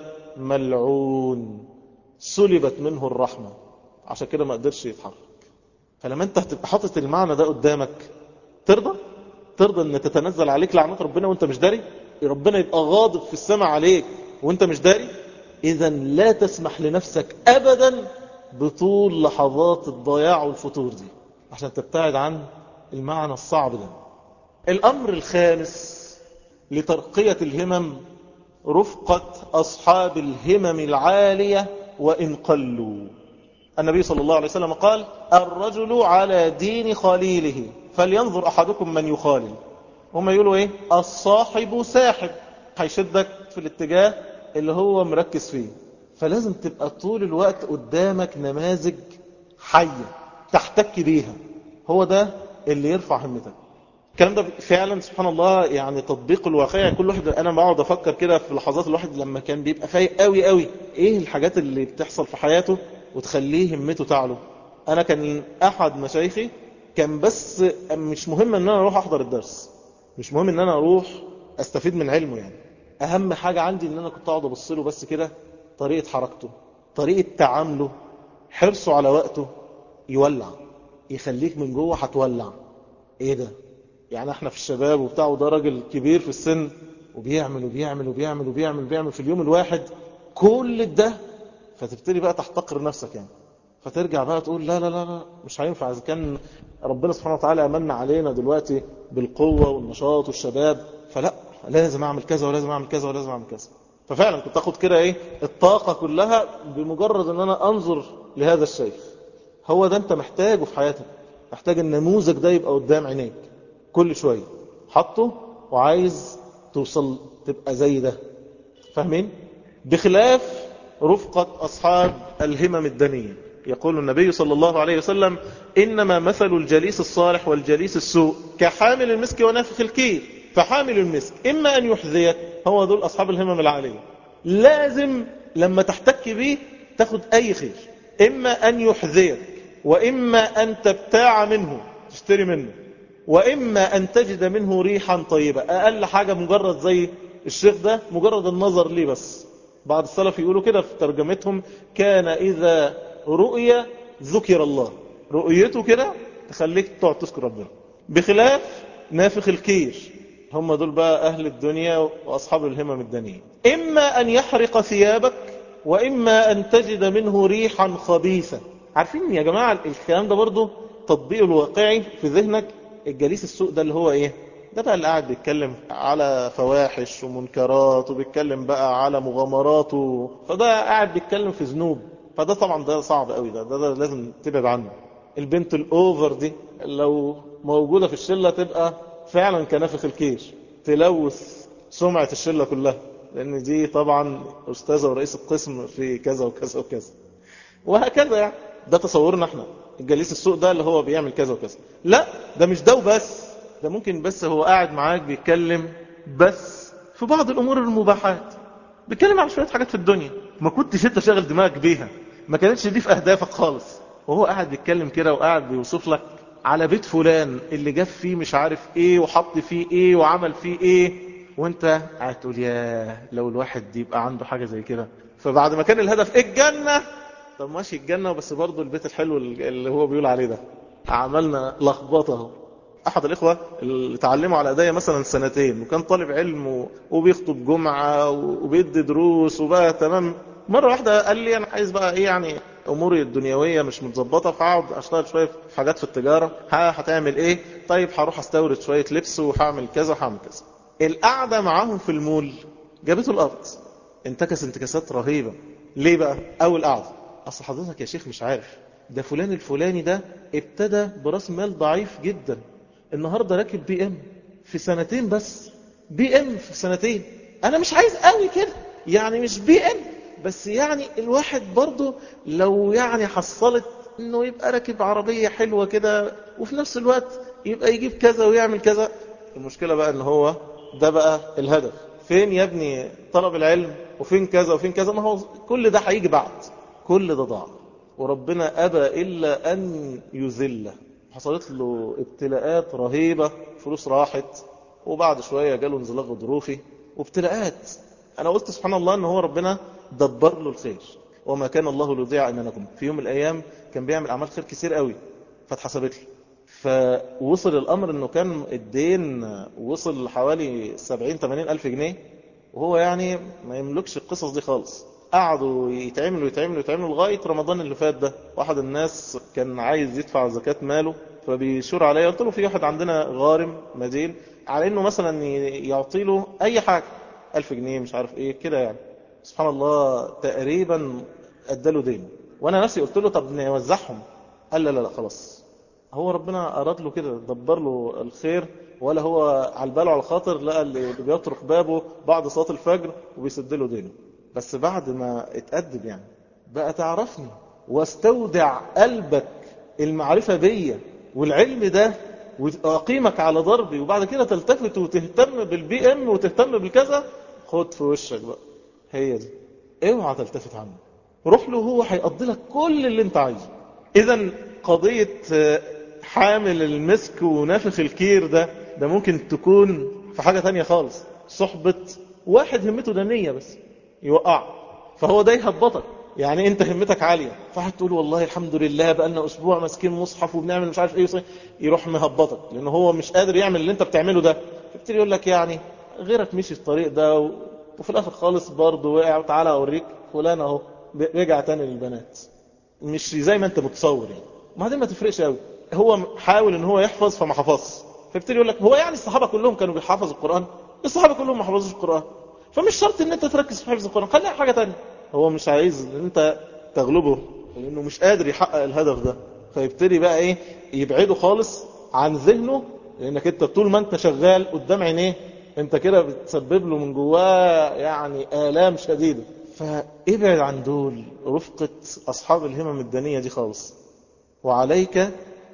ملعون سلبت منه الرحمة عشان كده ما قدرش يتحرك فلما انت هتبقى حاطط المعنى ده قدامك ترضى ترضى ان تتنزل عليك لعنات ربنا وانت مش داري ربنا يبقى غاضب في السماء عليك وانت مش داري اذا لا تسمح لنفسك ابدا بطول لحظات الضياع والفتور دي عشان تبتعد عن المعنى الصعب ده الامر الخامس لترقية الهمم رفقة أصحاب الهمم العالية وإن قلوا النبي صلى الله عليه وسلم قال الرجل على دين خليله فلينظر أحدكم من يخالل هم يقولوا إيه الصاحب ساحب هيشدك في الاتجاه اللي هو مركز فيه فلازم تبقى طول الوقت قدامك نماذج حية تحتك بيها هو ده اللي يرفع همتك الكلام ده فعلا سبحان الله يعني تطبيق الواقعي كل واحد انا بقعد افكر كده في لحظات الواحد لما كان بيبقى فايق قوي قوي ايه الحاجات اللي بتحصل في حياته وتخليه همته تعلو انا كان احد مشايخي كان بس مش مهم ان انا اروح احضر الدرس مش مهم ان انا اروح استفيد من علمه يعني اهم حاجة عندي ان انا كنت اقعد ابص له بس كده طريقة حركته طريقة تعامله حرصه على وقته يولع يخليك من جوه هتولع ايه ده يعني احنا في الشباب وبتاع وده راجل كبير في السن وبيعمل وبيعمل وبيعمل وبيعمل وبيعمل في اليوم الواحد كل ده فتبتدي بقى تحتقر نفسك يعني فترجع بقى تقول لا لا لا لا مش هينفع اذا كان ربنا سبحانه وتعالى امن علينا دلوقتي بالقوة والنشاط والشباب فلا لازم اعمل كذا ولازم اعمل كذا ولازم اعمل كذا ففعلا كنت اخد كده ايه الطاقة كلها بمجرد ان انا انظر لهذا الشيخ هو ده انت محتاجه في حياتك محتاج النموذج ده يبقى قدام عينيك كل شوية حطه وعايز توصل تبقى زي ده فاهمين بخلاف رفقة أصحاب الهمم الدنية يقول النبي صلى الله عليه وسلم إنما مثل الجليس الصالح والجليس السوء كحامل المسك ونافخ الكير فحامل المسك إما أن يحذيك هو دول أصحاب الهمم العالية لازم لما تحتك به تاخد أي خير إما أن يحذيك وإما أن تبتاع منه تشتري منه وإما أن تجد منه ريحا طيبة أقل حاجة مجرد زي الشيخ ده مجرد النظر ليه بس بعض السلف يقولوا كده في ترجمتهم كان إذا رؤية ذكر الله رؤيته كده تخليك تقعد تذكر ربنا بخلاف نافخ الكير هم دول بقى أهل الدنيا وأصحاب الهمم الدنيا إما أن يحرق ثيابك وإما أن تجد منه ريحا خبيثة عارفين يا جماعة الكلام ده برضو تطبيق الواقعي في ذهنك الجليس السوء ده اللي هو ايه ده بقى اللي قاعد بيتكلم على فواحش ومنكرات وبيتكلم بقى على مغامرات و... فده قاعد بيتكلم في ذنوب فده طبعا ده صعب قوي ده ده, ده لازم تبعد عنه البنت الاوفر دي لو موجودة في الشلة تبقى فعلا كنافخ الكير تلوث سمعة الشلة كلها لأن دي طبعا أستاذة ورئيس القسم في كذا وكذا وكذا وهكذا يعني ده تصورنا احنا الجليس السوق ده اللي هو بيعمل كذا وكذا لا ده مش ده وبس ده ممكن بس هو قاعد معاك بيتكلم بس في بعض الأمور المباحات بيتكلم عن شوية حاجات في الدنيا ما كنتش انت شاغل دماغك بيها ما كانتش دي في أهدافك خالص وهو قاعد بيتكلم كده وقاعد بيوصف لك على بيت فلان اللي جاب فيه مش عارف ايه وحط فيه ايه وعمل فيه ايه وانت قاعد تقول يا لو الواحد يبقى عنده حاجة زي كده فبعد ما كان الهدف ايه الجنة طب ماشي الجنة بس برضه البيت الحلو اللي هو بيقول عليه ده عملنا لخبطه احد الاخوة اللي تعلموا على ايديا مثلا سنتين وكان طالب علم وبيخطب جمعة وبيدي دروس وبقى تمام مرة واحدة قال لي انا عايز بقى ايه يعني اموري الدنيوية مش متظبطة فهقعد اشتغل شوية في حاجات في التجارة ها هتعمل ايه طيب هروح استورد شوية لبس وهعمل كذا وهعمل كذا القعدة معاهم في المول جابته الارض انتكس انتكاسات رهيبة ليه بقى اول قعدة اصل حضرتك يا شيخ مش عارف ده فلان الفلاني ده ابتدى براس مال ضعيف جدا النهاردة راكب بي ام في سنتين بس بي ام في سنتين انا مش عايز قوي كده يعني مش بي ام بس يعني الواحد برضه لو يعني حصلت انه يبقى راكب عربية حلوة كده وفي نفس الوقت يبقى يجيب كذا ويعمل كذا المشكلة بقى ان هو ده بقى الهدف فين يا ابني طلب العلم وفين كذا وفين كذا ما هو كل ده هيجي بعد كل ده ضاع وربنا أبى إلا أن يذله حصلت له ابتلاءات رهيبة فلوس راحت وبعد شوية جاله انزلاق غضروفي وابتلاءات أنا قلت سبحان الله أن هو ربنا دبر له الخير وما كان الله ليضيع إيمانكم في يوم من الأيام كان بيعمل أعمال خير كتير قوي فاتحسبت له فوصل الأمر أنه كان الدين وصل حوالي 70 80 ألف جنيه وهو يعني ما يملكش القصص دي خالص قعدوا يتعملوا يتعملوا يتعملوا لغاية رمضان اللي فات ده واحد الناس كان عايز يدفع زكاة ماله فبيشور عليا قلت له في واحد عندنا غارم مدين على انه مثلا يعطي له اي حاجة ألف جنيه مش عارف ايه كده يعني سبحان الله تقريبا اداله دين وانا نفسي قلت له طب نوزعهم قال لا لا لا خلاص هو ربنا اراد له كده دبر له الخير ولا هو على البال وعلى الخاطر لقى اللي بيطرق بابه بعد صلاة الفجر وبيسد له دينه بس بعد ما اتأدب يعني بقى تعرفني واستودع قلبك المعرفة بيا والعلم ده وأقيمك على ضربي وبعد كده تلتفت وتهتم بالبي ام وتهتم بالكذا خد في وشك بقى هي دي اوعى تلتفت عنه روح له هو هيقضي لك كل اللي انت عايزه اذا قضية حامل المسك ونافخ الكير ده ده ممكن تكون في حاجة تانية خالص صحبة واحد همته دنية بس يوقع فهو ده يهبطك يعني انت همتك عالية فهتقول والله الحمد لله بقى لنا اسبوع ماسكين مصحف وبنعمل مش عارف ايه وصي. يروح مهبطك لان هو مش قادر يعمل اللي انت بتعمله ده فبتدي يقول لك يعني غيرك مشي الطريق ده و... وفي الاخر خالص برضه وقع وتعالى اوريك فلان اهو رجع تاني للبنات مش زي ما انت متصور يعني ما دي ما تفرقش قوي هو حاول ان هو يحفظ فما حفظش فبتدي يقول لك هو يعني الصحابه كلهم كانوا بيحفظوا القران الصحابه كلهم ما حفظوش القران فمش شرط ان انت تركز في حفظ القرآن خليها حاجة تانية هو مش عايز ان انت تغلبه لانه مش قادر يحقق الهدف ده فيبتدي بقى ايه يبعده خالص عن ذهنه لانك انت طول ما انت شغال قدام عينيه انت كده بتسبب له من جواه يعني آلام شديدة فابعد عن دول رفقة اصحاب الهمم الدنية دي خالص وعليك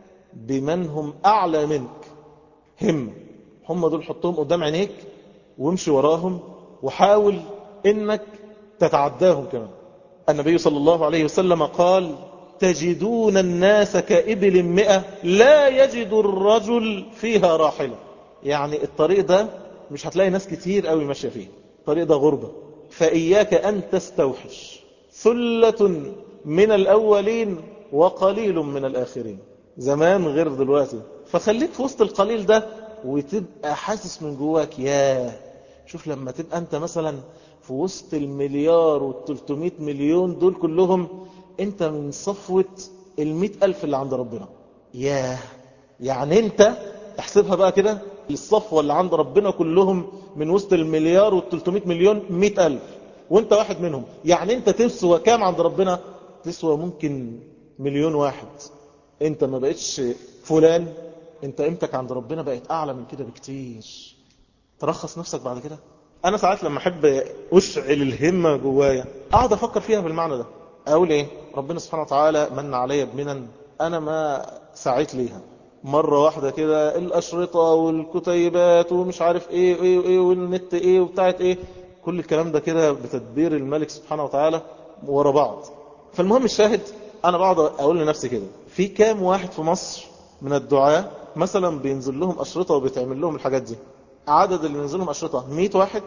بمن هم اعلى منك هم هم دول حطهم قدام عينيك وامشي وراهم وحاول انك تتعداهم كمان النبي صلى الله عليه وسلم قال تجدون الناس كإبل مئة لا يجد الرجل فيها راحلة يعني الطريق ده مش هتلاقي ناس كتير قوي ماشية فيه الطريق ده غربة فإياك أن تستوحش ثلة من الأولين وقليل من الآخرين زمان غير دلوقتي فخليك في وسط القليل ده وتبقى حاسس من جواك ياه شوف لما تبقى انت مثلا في وسط المليار والتلتمائة مليون دول كلهم انت من صفوة المئة ألف اللي عند ربنا ياه يعني انت احسبها بقى كده الصفوة اللي عند ربنا كلهم من وسط المليار والتلتمائة مليون مئة ألف وانت واحد منهم يعني انت تسوى كام عند ربنا تسوى ممكن مليون واحد انت ما بقتش فلان انت قيمتك عند ربنا بقت اعلى من كده بكتير ترخص نفسك بعد كده انا ساعات لما احب اشعل الهمة جوايا اقعد افكر فيها بالمعنى ده اقول ايه ربنا سبحانه وتعالى من عليا بمنن انا ما سعيت ليها مرة واحدة كده الاشرطة والكتيبات ومش عارف ايه وايه وايه والنت ايه وبتاعت ايه كل الكلام ده كده بتدبير الملك سبحانه وتعالى ورا بعض فالمهم الشاهد انا بقعد اقول لنفسي كده في كام واحد في مصر من الدعاة مثلا بينزل لهم اشرطة وبيتعمل لهم الحاجات دي عدد اللي بينزل لهم اشرطة 100 واحد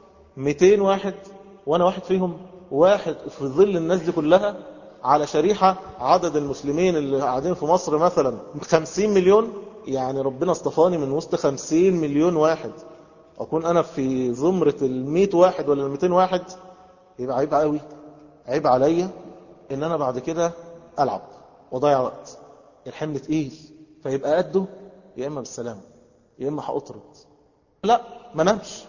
200 واحد وانا واحد فيهم واحد في ظل الناس دي كلها على شريحة عدد المسلمين اللي قاعدين في مصر مثلا 50 مليون يعني ربنا اصطفاني من وسط 50 مليون واحد اكون انا في زمرة ال 100 واحد ولا ال 200 واحد يبقى عيب قوي عيب عليا ان انا بعد كده العب وضيع وقت الحمل تقيل فيبقى قده يا اما بالسلامة يا اما هاطرد لا ما نامش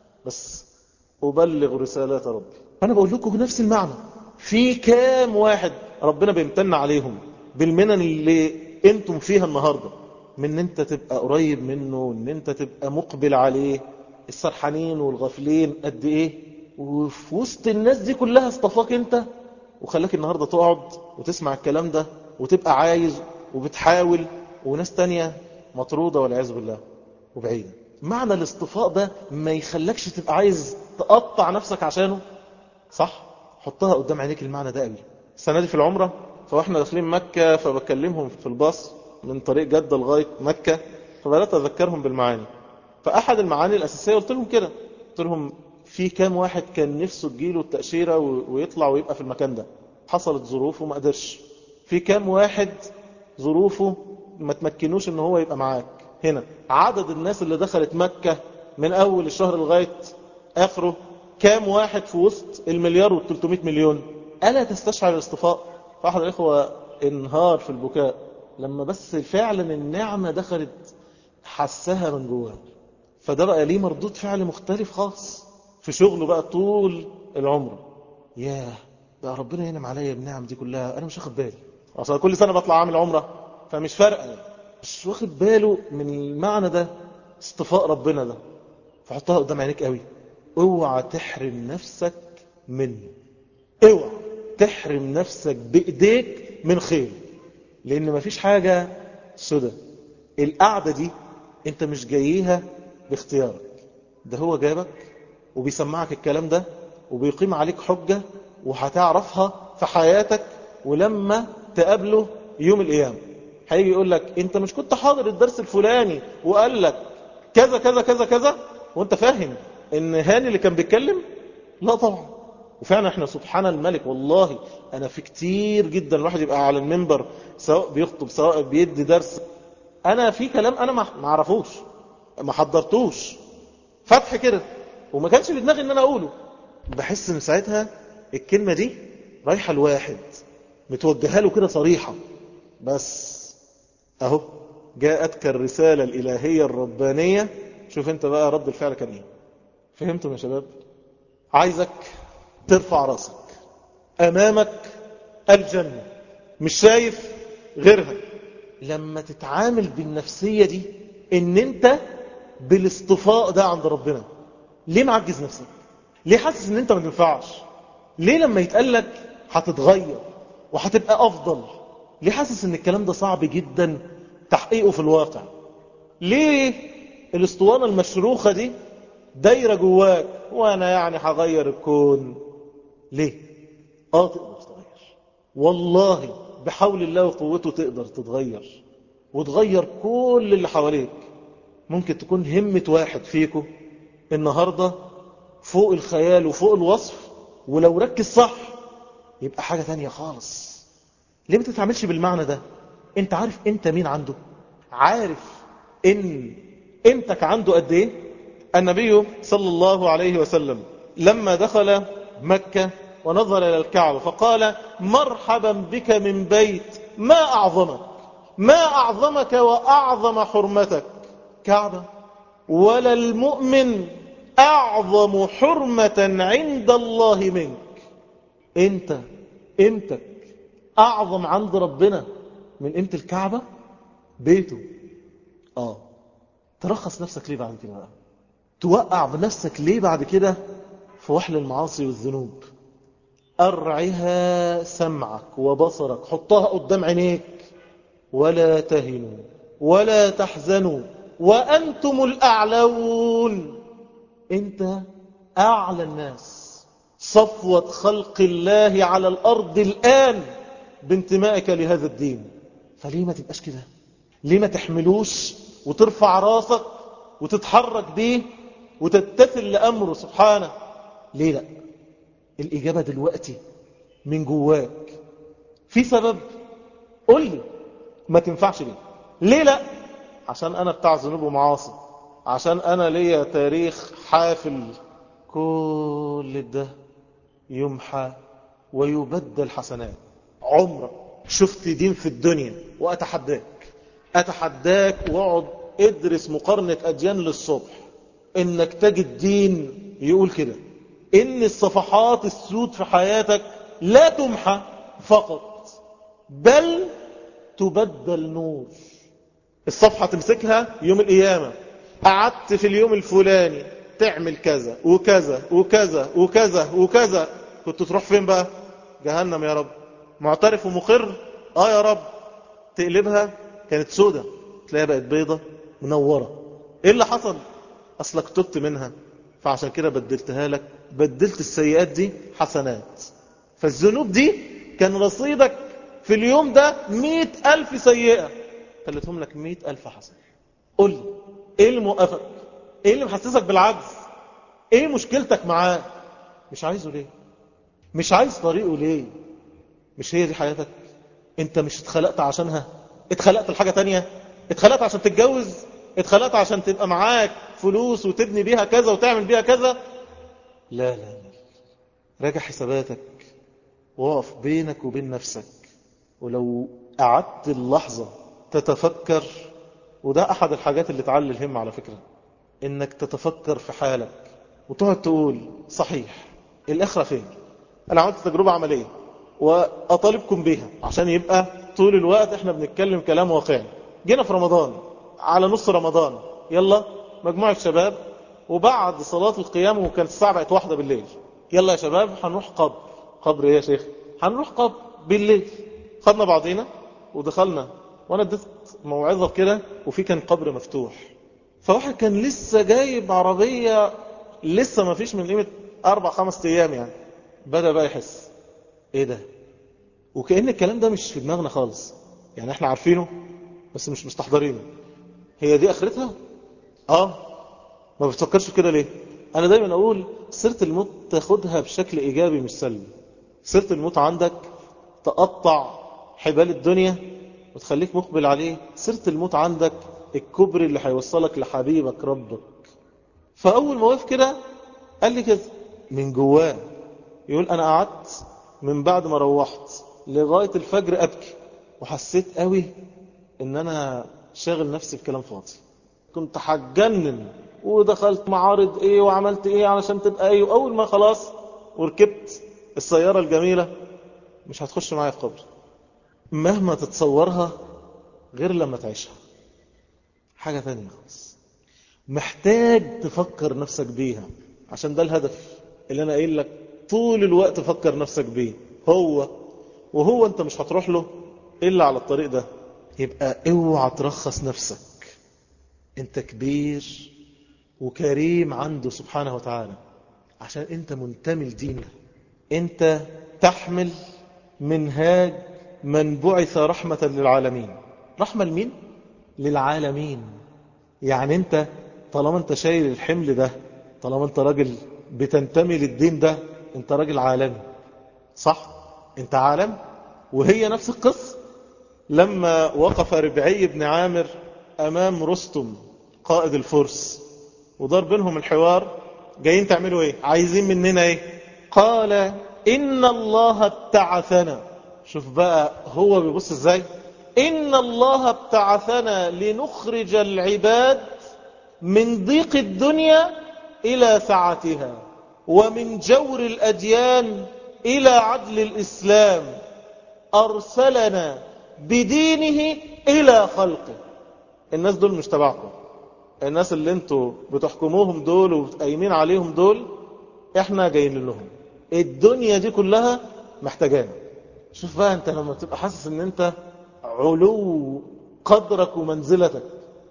بس أبلغ رسالات ربي أنا بقول لكم بنفس المعنى في كام واحد ربنا بيمتن عليهم بالمنن اللي انتم فيها النهاردة من ان انت تبقى قريب منه ان انت تبقى مقبل عليه السرحانين والغافلين قد ايه وفي وسط الناس دي كلها اصطفاك انت وخلاك النهاردة تقعد وتسمع الكلام ده وتبقى عايز وبتحاول وناس تانية مطرودة والعياذ بالله وبعيدة معنى الاصطفاء ده ما يخلكش تبقى عايز تقطع نفسك عشانه صح حطها قدام عينيك المعنى ده قوي السنة دي في العمرة فاحنا داخلين مكة فبكلمهم في الباص من طريق جدة لغاية مكة فبدأت أذكرهم بالمعاني فأحد المعاني الأساسية قلت لهم كده قلت لهم في كام واحد كان نفسه تجيله التأشيرة ويطلع ويبقى في المكان ده حصلت ظروفه ما قدرش في كام واحد ظروفه ما تمكنوش ان هو يبقى معاك هنا عدد الناس اللي دخلت مكة من أول الشهر لغاية آخره كام واحد في وسط المليار والتلتمائة مليون ألا تستشعر الاصطفاء فأحد الإخوة انهار في البكاء لما بس فعلا النعمة دخلت حسها من جواه فده بقى ليه مردود فعل مختلف خاص في شغله بقى طول العمر ياه بقى ربنا ينعم عليا بالنعم دي كلها أنا مش واخد بالي أصلا كل سنة بطلع عامل عمرة فمش فارقة مش واخد باله من المعنى ده اصطفاء ربنا ده فحطها قدام عينيك قوي اوعى تحرم نفسك منه اوعى تحرم نفسك بايديك من خير لان مفيش حاجة سدى القعدة دي انت مش جاييها باختيارك ده هو جابك وبيسمعك الكلام ده وبيقيم عليك حجة وهتعرفها في حياتك ولما تقابله يوم القيامة هيجي يقول لك انت مش كنت حاضر الدرس الفلاني وقال لك كذا كذا كذا كذا وانت فاهم ان هاني اللي كان بيتكلم لا طبعا وفعلا احنا سبحان الملك والله انا في كتير جدا الواحد يبقى على المنبر سواء بيخطب سواء بيدي درس انا في كلام انا ما اعرفوش ما حضرتوش فتح كده وما كانش في دماغي ان انا اقوله بحس ان ساعتها الكلمة دي رايحة لواحد متوجهه له كده صريحة بس اهو جاءتك الرسالة الالهية الربانية شوف انت بقى رد الفعل كان ايه فهمتم يا شباب عايزك ترفع راسك امامك الجنة مش شايف غيرها لما تتعامل بالنفسية دي ان انت بالاصطفاء ده عند ربنا ليه معجز نفسك ليه حاسس ان انت ما تنفعش ليه لما يتقال لك هتتغير وهتبقى افضل ليه حاسس ان الكلام ده صعب جدا تحقيقه في الواقع ليه الاسطوانة المشروخة دي دايرة جواك وانا يعني هغير الكون ليه اه تقدر تتغير والله بحول الله وقوته تقدر تتغير وتغير كل اللي حواليك ممكن تكون همة واحد فيكم النهاردة فوق الخيال وفوق الوصف ولو ركز صح يبقى حاجة تانية خالص ليه ما تتعاملش بالمعنى ده انت عارف انت مين عنده عارف ان انتك عنده قد ايه النبي صلى الله عليه وسلم لما دخل مكة ونظر إلى الكعبة فقال مرحبا بك من بيت ما أعظمك ما أعظمك وأعظم حرمتك كعبة ولا المؤمن أعظم حرمة عند الله منك انت قيمتك أعظم عند ربنا من قيمة الكعبة بيته آه ترخص نفسك ليه بعد كده بقى توقع بنفسك ليه بعد كده في وحل المعاصي والذنوب أرعها سمعك وبصرك حطها قدام عينيك ولا تهنوا ولا تحزنوا وأنتم الأعلون أنت أعلى الناس صفوة خلق الله على الأرض الآن بانتمائك لهذا الدين فليه ما تبقاش كده ليه ما تحملوش وترفع راسك وتتحرك بيه وتتثل لأمره سبحانه ليه لا الإجابة دلوقتي من جواك في سبب قل لي ما تنفعش ليه ليه لا عشان أنا بتاع ذنوب ومعاصي عشان أنا ليا تاريخ حافل كل ده يمحى ويبدل حسنات عمرك شفت دين في الدنيا وأتحداك أتحداك واقعد ادرس مقارنة أديان للصبح إنك تجد دين يقول كده إن الصفحات السود في حياتك لا تمحى فقط بل تبدل نور الصفحة تمسكها يوم القيامة قعدت في اليوم الفلاني تعمل كذا وكذا وكذا وكذا وكذا كنت تروح فين بقى جهنم يا رب معترف ومقر اه يا رب تقلبها كانت سودة تلاقيها بقت بيضة منورة ايه اللي حصل اصلك تبت منها فعشان كده بدلتها لك بدلت السيئات دي حسنات فالذنوب دي كان رصيدك في اليوم ده مئة ألف سيئة خلتهم لك مئة ألف حسنة قل لي ايه اللي موقفك ايه اللي محسسك بالعجز ايه مشكلتك معاه مش عايزه ليه مش عايز طريقه ليه مش هي دي حياتك انت مش اتخلقت عشانها اتخلقت لحاجة تانية اتخلقت عشان تتجوز اتخلقت عشان تبقى معاك فلوس وتبني بيها كذا وتعمل بيها كذا لا لا لا راجع حساباتك وقف بينك وبين نفسك ولو قعدت اللحظة تتفكر وده أحد الحاجات اللي تعلي الهم على فكرة إنك تتفكر في حالك وتقعد تقول صحيح الآخرة فين أنا عملت تجربة عملية وأطالبكم بيها عشان يبقى طول الوقت احنا بنتكلم كلام واقعي جينا في رمضان على نص رمضان يلا مجموعة شباب وبعد صلاة القيام وكانت الساعة بقت واحدة بالليل يلا يا شباب هنروح قبر قبر ايه يا شيخ هنروح قبر بالليل خدنا بعضينا ودخلنا وانا اديت موعظة كده وفي كان قبر مفتوح فواحد كان لسه جايب عربية لسه ما فيش من قيمة اربع خمس ايام يعني بدأ بقى يحس ايه ده وكأن الكلام ده مش في دماغنا خالص يعني احنا عارفينه بس مش مستحضرينه هي دي اخرتها اه ما بتفكرش كده ليه انا دايما اقول سيرة الموت تاخدها بشكل ايجابي مش سلبي سيرة الموت عندك تقطع حبال الدنيا وتخليك مقبل عليه سيرة الموت عندك الكبر اللي هيوصلك لحبيبك ربك فاول ما وقف كده قال لي كده من جواه يقول انا قعدت من بعد ما روحت لغاية الفجر ابكي وحسيت قوي ان انا شاغل نفسي بكلام فاضي كنت هتجنن ودخلت معارض ايه وعملت ايه علشان تبقى ايه واول ما خلاص وركبت السيارة الجميلة مش هتخش معايا في قبر مهما تتصورها غير لما تعيشها حاجة ثانية خالص محتاج تفكر نفسك بيها عشان ده الهدف اللي انا قايل لك طول الوقت فكر نفسك بيه هو وهو انت مش هتروح له الا على الطريق ده يبقى اوعى ترخص نفسك انت كبير وكريم عنده سبحانه وتعالى عشان انت منتمي لدينه انت تحمل منهاج من بعث رحمة للعالمين رحمة لمين؟ للعالمين يعني انت طالما انت شايل الحمل ده طالما انت راجل بتنتمي للدين ده انت راجل عالمي صح؟ انت عالم وهي نفس القصة لما وقف ربعي بن عامر أمام رستم قائد الفرس ودار بينهم الحوار جايين تعملوا ايه عايزين مننا ايه قال إن الله ابتعثنا شوف بقى هو بيبص ازاي إن الله ابتعثنا لنخرج العباد من ضيق الدنيا إلى سعتها ومن جور الأديان إلى عدل الإسلام أرسلنا بدينه إلى خلقه الناس دول مش تبعكم الناس اللي انتوا بتحكموهم دول وبتقيمين عليهم دول احنا جايين لهم الدنيا دي كلها محتاجانا شوف بقى انت لما تبقى حاسس ان انت علو قدرك ومنزلتك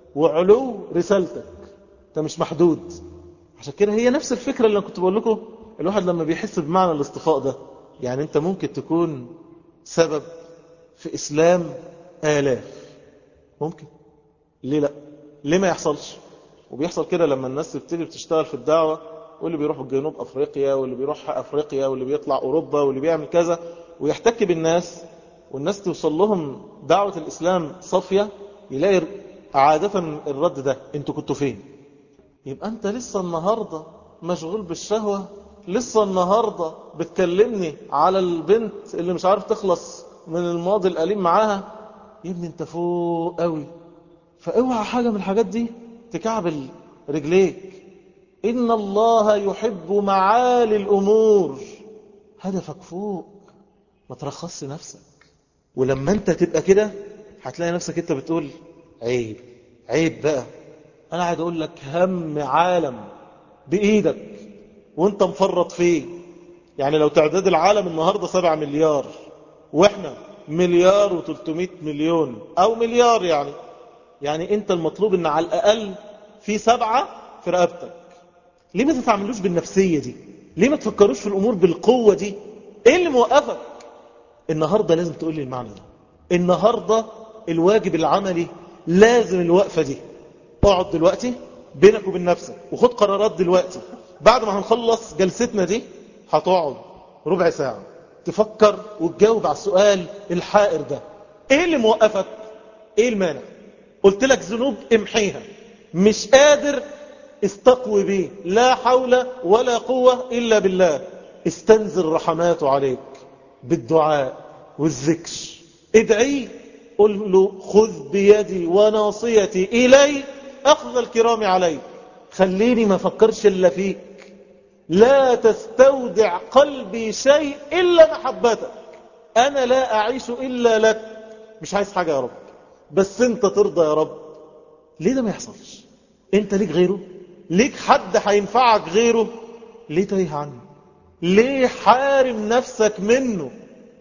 وعلو رسالتك انت مش محدود عشان كده هي نفس الفكرة اللي كنت بقول لكم الواحد لما بيحس بمعنى الاصطفاء ده يعني انت ممكن تكون سبب في اسلام آلاف ممكن ليه لا ليه ما يحصلش وبيحصل كده لما الناس تبتدي بتشتغل في الدعوة واللي بيروح جنوب أفريقيا واللي بيروح أفريقيا واللي بيطلع أوروبا واللي بيعمل كذا ويحتك بالناس والناس توصل لهم دعوة الإسلام صافية يلاقي عادة الرد ده انتوا كنتوا فين يبقى انت لسه النهاردة مشغول بالشهوة لسه النهاردة بتكلمني على البنت اللي مش عارف تخلص من الماضي الأليم معاها يا ابني انت فوق قوي فاوعى حاجة من الحاجات دي تكعبل رجليك إن الله يحب معالي الأمور هدفك فوق ما ترخصش نفسك ولما انت تبقى كده هتلاقي نفسك انت بتقول عيب عيب بقى انا قاعد اقول لك هم عالم بايدك وانت مفرط فيه يعني لو تعداد العالم النهاردة سبع مليار واحنا مليار و300 مليون او مليار يعني يعني انت المطلوب ان على الاقل في سبعة في رقبتك ليه ما تتعاملوش بالنفسية دي ليه ما تفكروش في الامور بالقوة دي ايه اللي موقفك النهاردة لازم تقول لي المعنى ده النهاردة الواجب العملي لازم الوقفة دي اقعد دلوقتي بينك وبين نفسك وخد قرارات دلوقتي بعد ما هنخلص جلستنا دي هتقعد ربع ساعة تفكر وتجاوب على السؤال الحائر ده ايه اللي موقفك ايه المانع قلت لك ذنوب امحيها مش قادر استقوي بيه لا حول ولا قوة إلا بالله استنزل رحماته عليك بالدعاء والذكر ادعي قل له خذ بيدي وناصيتي إلي أخذ الكرام عليك خليني ما فكرش إلا فيك لا تستودع قلبي شيء إلا محبتك أنا لا أعيش إلا لك مش عايز حاجة يا رب بس انت ترضى يا رب ليه ده ما يحصلش انت ليك غيره ليك حد هينفعك غيره ليه تايه عنه ليه حارم نفسك منه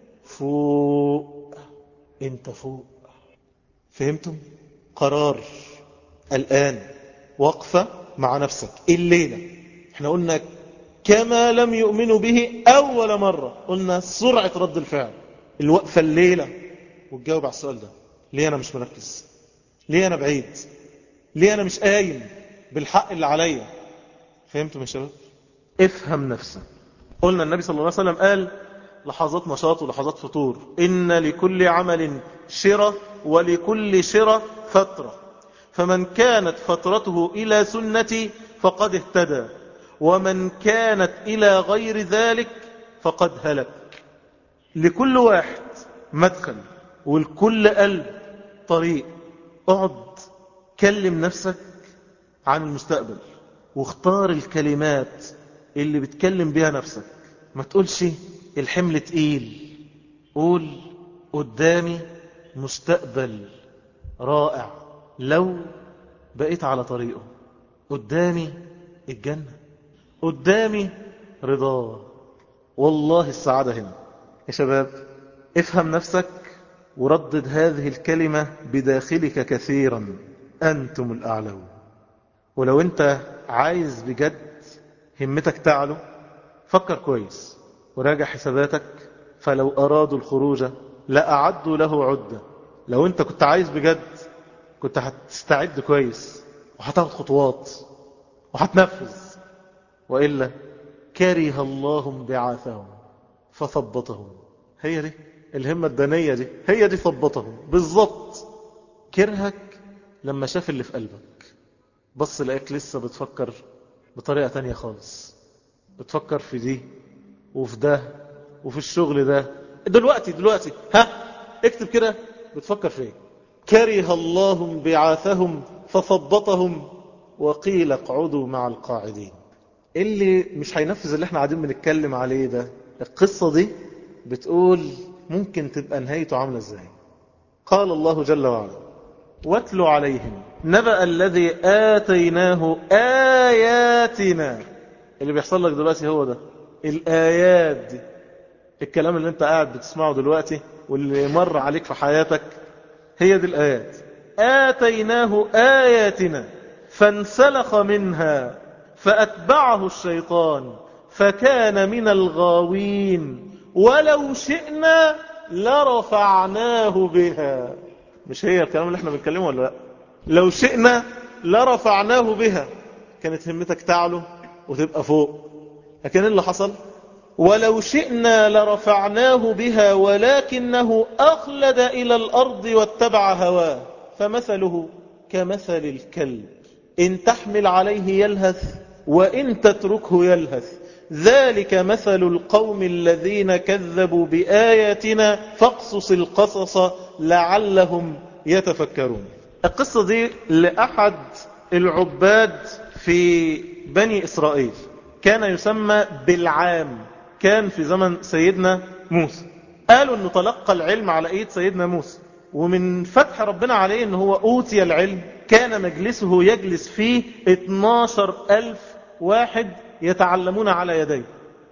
فوق انت فوق فهمتم قرار الآن وقفة مع نفسك الليلة احنا قلنا كما لم يؤمنوا به أول مرة قلنا سرعة رد الفعل الوقفة الليلة وتجاوب على السؤال ده ليه أنا مش مركز ليه أنا بعيد ليه أنا مش قايم بالحق اللي عليا فهمتم يا شباب افهم نفسك قلنا النبي صلى الله عليه وسلم قال لحظات نشاط ولحظات فطور إن لكل عمل شرة ولكل شرة فترة فمن كانت فترته إلى سنتي فقد اهتدى ومن كانت إلى غير ذلك فقد هلك لكل واحد مدخل ولكل قلب طريق اقعد كلم نفسك عن المستقبل واختار الكلمات اللي بتكلم بيها نفسك ما تقولش الحمل تقيل قول قدامي مستقبل رائع لو بقيت على طريقه قدامي الجنة قدامي رضاه والله السعادة هنا يا شباب افهم نفسك وردد هذه الكلمة بداخلك كثيرا أنتم الأعلون ولو أنت عايز بجد همتك تعلو فكر كويس وراجع حساباتك فلو أرادوا الخروج لأعدوا له عدة لو أنت كنت عايز بجد كنت هتستعد كويس وهتاخد خطوات وهتنفذ وإلا كره الله انبعاثهم فثبطهم هي دي الهمة الدنية دي هي دي ثبطهم بالضبط كرهك لما شاف اللي في قلبك بص لقاك لسه بتفكر بطريقة تانية خالص بتفكر في دي وفي ده وفي الشغل ده دلوقتي دلوقتي ها اكتب كده بتفكر في ايه كره الله انبعاثهم فثبطهم وقيل اقعدوا مع القاعدين اللي مش هينفذ اللي احنا قاعدين بنتكلم عليه ده القصة دي بتقول ممكن تبقى نهايته عاملة ازاي قال الله جل وعلا واتل عليهم نبأ الذي آتيناه آياتنا اللي بيحصل لك دلوقتي هو ده الآيات دي الكلام اللي انت قاعد بتسمعه دلوقتي واللي مر عليك في حياتك هي دي الآيات آتيناه آياتنا فانسلخ منها فأتبعه الشيطان فكان من الغاوين ولو شئنا لرفعناه بها مش هي الكلام اللي احنا بنتكلمه ولا لا لو شئنا لرفعناه بها كانت همتك تعلو وتبقى فوق لكن اللي حصل ولو شئنا لرفعناه بها ولكنه أخلد إلى الأرض واتبع هواه فمثله كمثل الكلب إن تحمل عليه يلهث وإن تتركه يلهث ذلك مثل القوم الذين كذبوا بآياتنا فاقصص القصص لعلهم يتفكرون القصة دي لأحد العباد في بني إسرائيل كان يسمى بالعام كان في زمن سيدنا موسى قالوا أنه تلقى العلم على ايد سيدنا موسى ومن فتح ربنا عليه أنه هو أوتي العلم كان مجلسه يجلس فيه 12 ألف واحد يتعلمون على يديه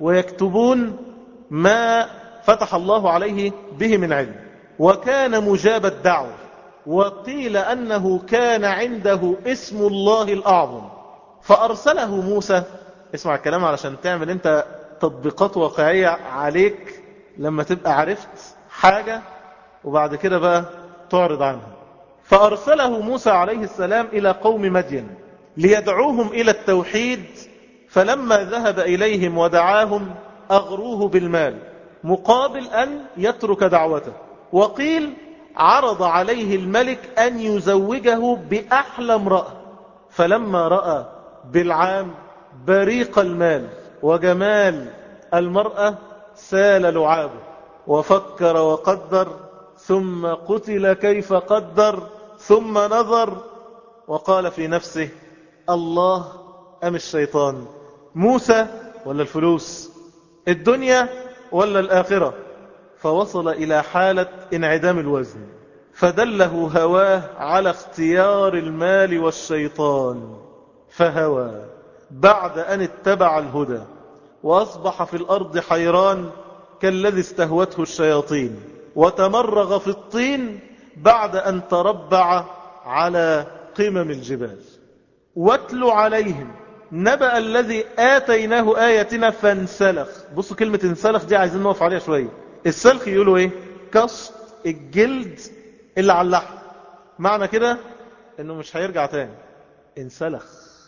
ويكتبون ما فتح الله عليه به من علم وكان مجاب الدعوة وقيل أنه كان عنده اسم الله الأعظم فأرسله موسى اسمع الكلام علشان تعمل انت تطبيقات واقعية عليك لما تبقى عرفت حاجة وبعد كده بقى تعرض عنها فأرسله موسى عليه السلام إلى قوم مدين ليدعوهم إلى التوحيد فلما ذهب إليهم ودعاهم أغروه بالمال مقابل أن يترك دعوته وقيل عرض عليه الملك أن يزوجه بأحلى امرأة فلما رأى بالعام بريق المال وجمال المرأة سال لعابه وفكر وقدر ثم قتل كيف قدر ثم نظر وقال في نفسه الله أم الشيطان موسى ولا الفلوس الدنيا ولا الآخرة فوصل إلى حالة انعدام الوزن فدله هواه على اختيار المال والشيطان فهوى بعد أن اتبع الهدى وأصبح في الأرض حيران كالذي استهوته الشياطين وتمرغ في الطين بعد أن تربع على قمم الجبال واتل عليهم نبأ الذي آتيناه آياتنا فانسلخ بصوا كلمة انسلخ دي عايزين نقف عليها شوية السلخ يقولوا ايه كسط الجلد اللي على اللحم معنى كده انه مش هيرجع تاني انسلخ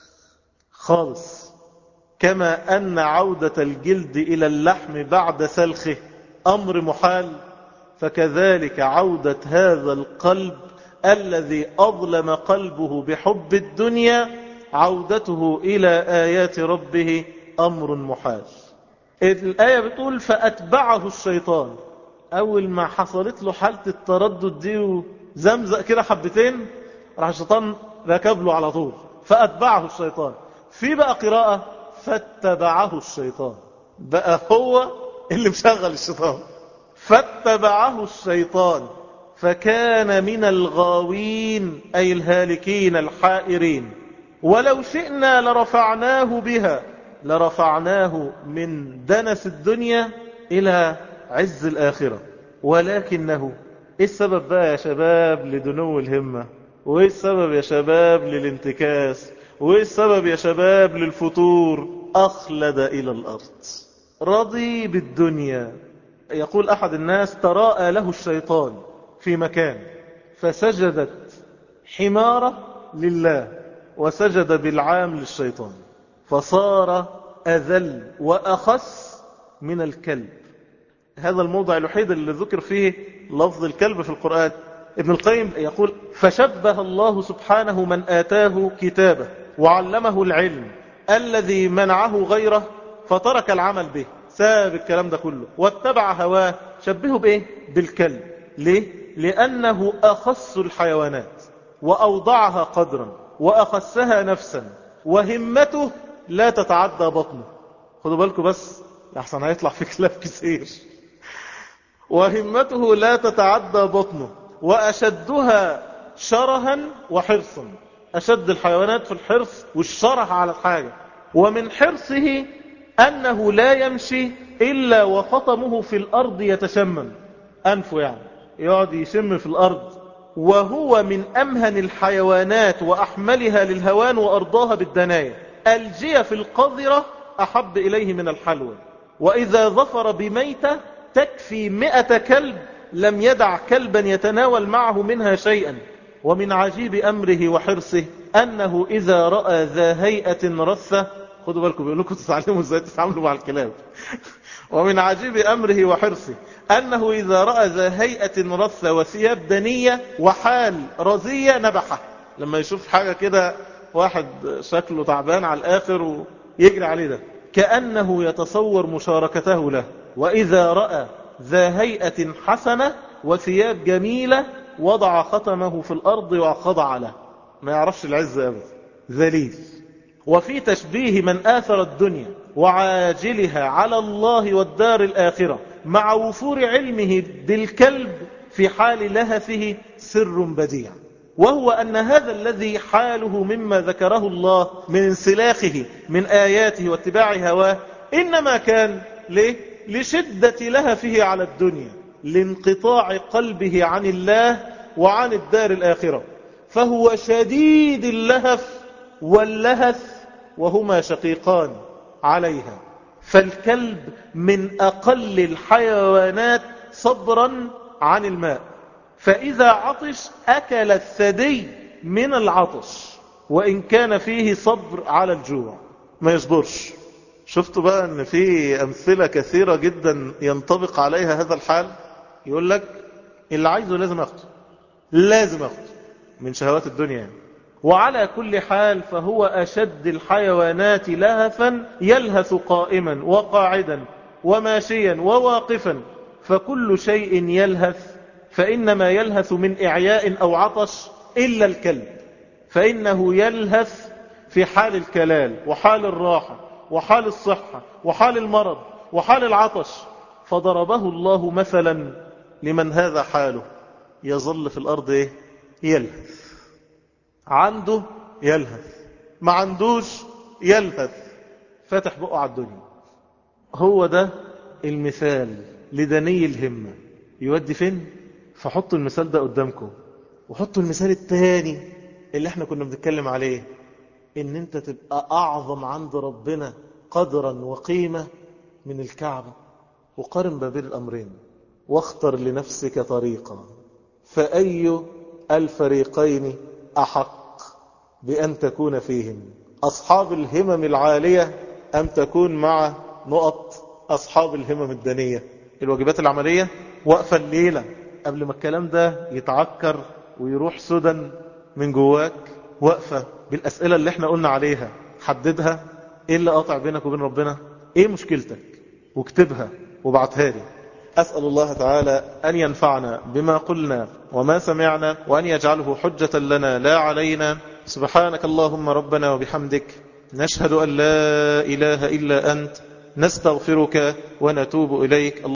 خالص كما أن عودة الجلد إلى اللحم بعد سلخه أمر محال فكذلك عودة هذا القلب الذي أظلم قلبه بحب الدنيا عودته إلى آيات ربه أمر محال الآية بتقول فأتبعه الشيطان أول ما حصلت له حالة التردد دي وزمزق كده حبتين راح الشيطان ركب له على طول فأتبعه الشيطان في بقى قراءة فاتبعه الشيطان بقى هو اللي مشغل الشيطان فاتبعه الشيطان فكان من الغاوين أي الهالكين الحائرين ولو شئنا لرفعناه بها لرفعناه من دنس الدنيا إلى عز الآخرة ولكنه إيه السبب بقى يا شباب لدنو الهمة وإيه السبب يا شباب للانتكاس وإيه السبب يا شباب للفتور أخلد إلى الأرض رضي بالدنيا يقول أحد الناس تراءى له الشيطان في مكان فسجدت حمارة لله وسجد بالعام للشيطان فصار أذل وأخس من الكلب هذا الموضع الوحيد اللي ذكر فيه لفظ الكلب في القرآن ابن القيم يقول فشبه الله سبحانه من آتاه كتابه وعلمه العلم الذي منعه غيره فترك العمل به ساب الكلام ده كله واتبع هواه شبهه بإيه؟ بالكلب ليه؟ لأنه أخص الحيوانات وأوضعها قدرا وأخسها نفسا وهمته لا تتعدى بطنه خدوا بالكم بس لحسن هيطلع في كلاب كثير وهمته لا تتعدى بطنه وأشدها شرها وحرصا أشد الحيوانات في الحرص والشره على الحاجة ومن حرصه أنه لا يمشي إلا وخطمه في الأرض يتشمم أنفه يعني يقعد يشم في الأرض وهو من أمهن الحيوانات وأحملها للهوان وأرضاها بالدناية الجية في القذرة أحب إليه من الحلوى وإذا ظفر بميتة تكفي مئة كلب لم يدع كلبا يتناول معه منها شيئا ومن عجيب أمره وحرصه أنه إذا رأى ذا هيئة رثة خدوا بالكم بيقول لكم تتعلموا ازاي تتعاملوا مع الكلاب ومن عجيب أمره وحرصه أنه إذا رأى ذا هيئة رثة وثياب دنية وحال رزية نبحه لما يشوف حاجة كده واحد شكله تعبان على الآخر ويجري عليه ده كأنه يتصور مشاركته له وإذا رأى ذا هيئة حسنة وثياب جميلة وضع ختمه في الأرض وخضع له ما يعرفش العزة أبدا ذليل وفي تشبيه من آثر الدنيا وعاجلها على الله والدار الآخرة مع وفور علمه بالكلب في حال لهثه سر بديع وهو أن هذا الذي حاله مما ذكره الله من انسلاخه من آياته واتباع هواه إنما كان ليه؟ لشدة لهفه على الدنيا لانقطاع قلبه عن الله وعن الدار الآخرة فهو شديد اللهف واللهث وهما شقيقان عليها فالكلب من أقل الحيوانات صبرا عن الماء فإذا عطش أكل الثدي من العطش وإن كان فيه صبر على الجوع ما يصبرش شفتوا بقى أن في أمثلة كثيرة جدا ينطبق عليها هذا الحال يقول لك اللي عايزه لازم أخده لازم أخده من شهوات الدنيا يعني. وعلى كل حال فهو أشد الحيوانات لهفا يلهث قائما وقاعدا وماشيا وواقفا فكل شيء يلهث فإنما يلهث من إعياء أو عطش إلا الكلب فإنه يلهث في حال الكلال وحال الراحة وحال الصحة وحال المرض وحال العطش فضربه الله مثلا لمن هذا حاله يظل في الأرض إيه؟ يلهث عنده يلهث ما عندوش يلهث فاتح بقه على الدنيا هو ده المثال لدني الهمة يودي فين فحطوا المثال ده قدامكم وحطوا المثال التاني اللي احنا كنا بنتكلم عليه ان انت تبقى اعظم عند ربنا قدرا وقيمة من الكعبة وقارن ما بين الامرين واختر لنفسك طريقا فأي الفريقين أحق بأن تكون فيهم أصحاب الهمم العالية أم تكون مع نقط أصحاب الهمم الدنية الواجبات العملية وقفة الليلة قبل ما الكلام ده يتعكر ويروح سدى من جواك وقفة بالأسئلة اللي احنا قلنا عليها حددها ايه اللي قاطع بينك وبين ربنا ايه مشكلتك واكتبها وبعتها لي أسأل الله تعالى أن ينفعنا بما قلنا وما سمعنا وأن يجعله حجة لنا لا علينا سبحانك اللهم ربنا وبحمدك نشهد أن لا إله إلا أنت نستغفرك ونتوب إليك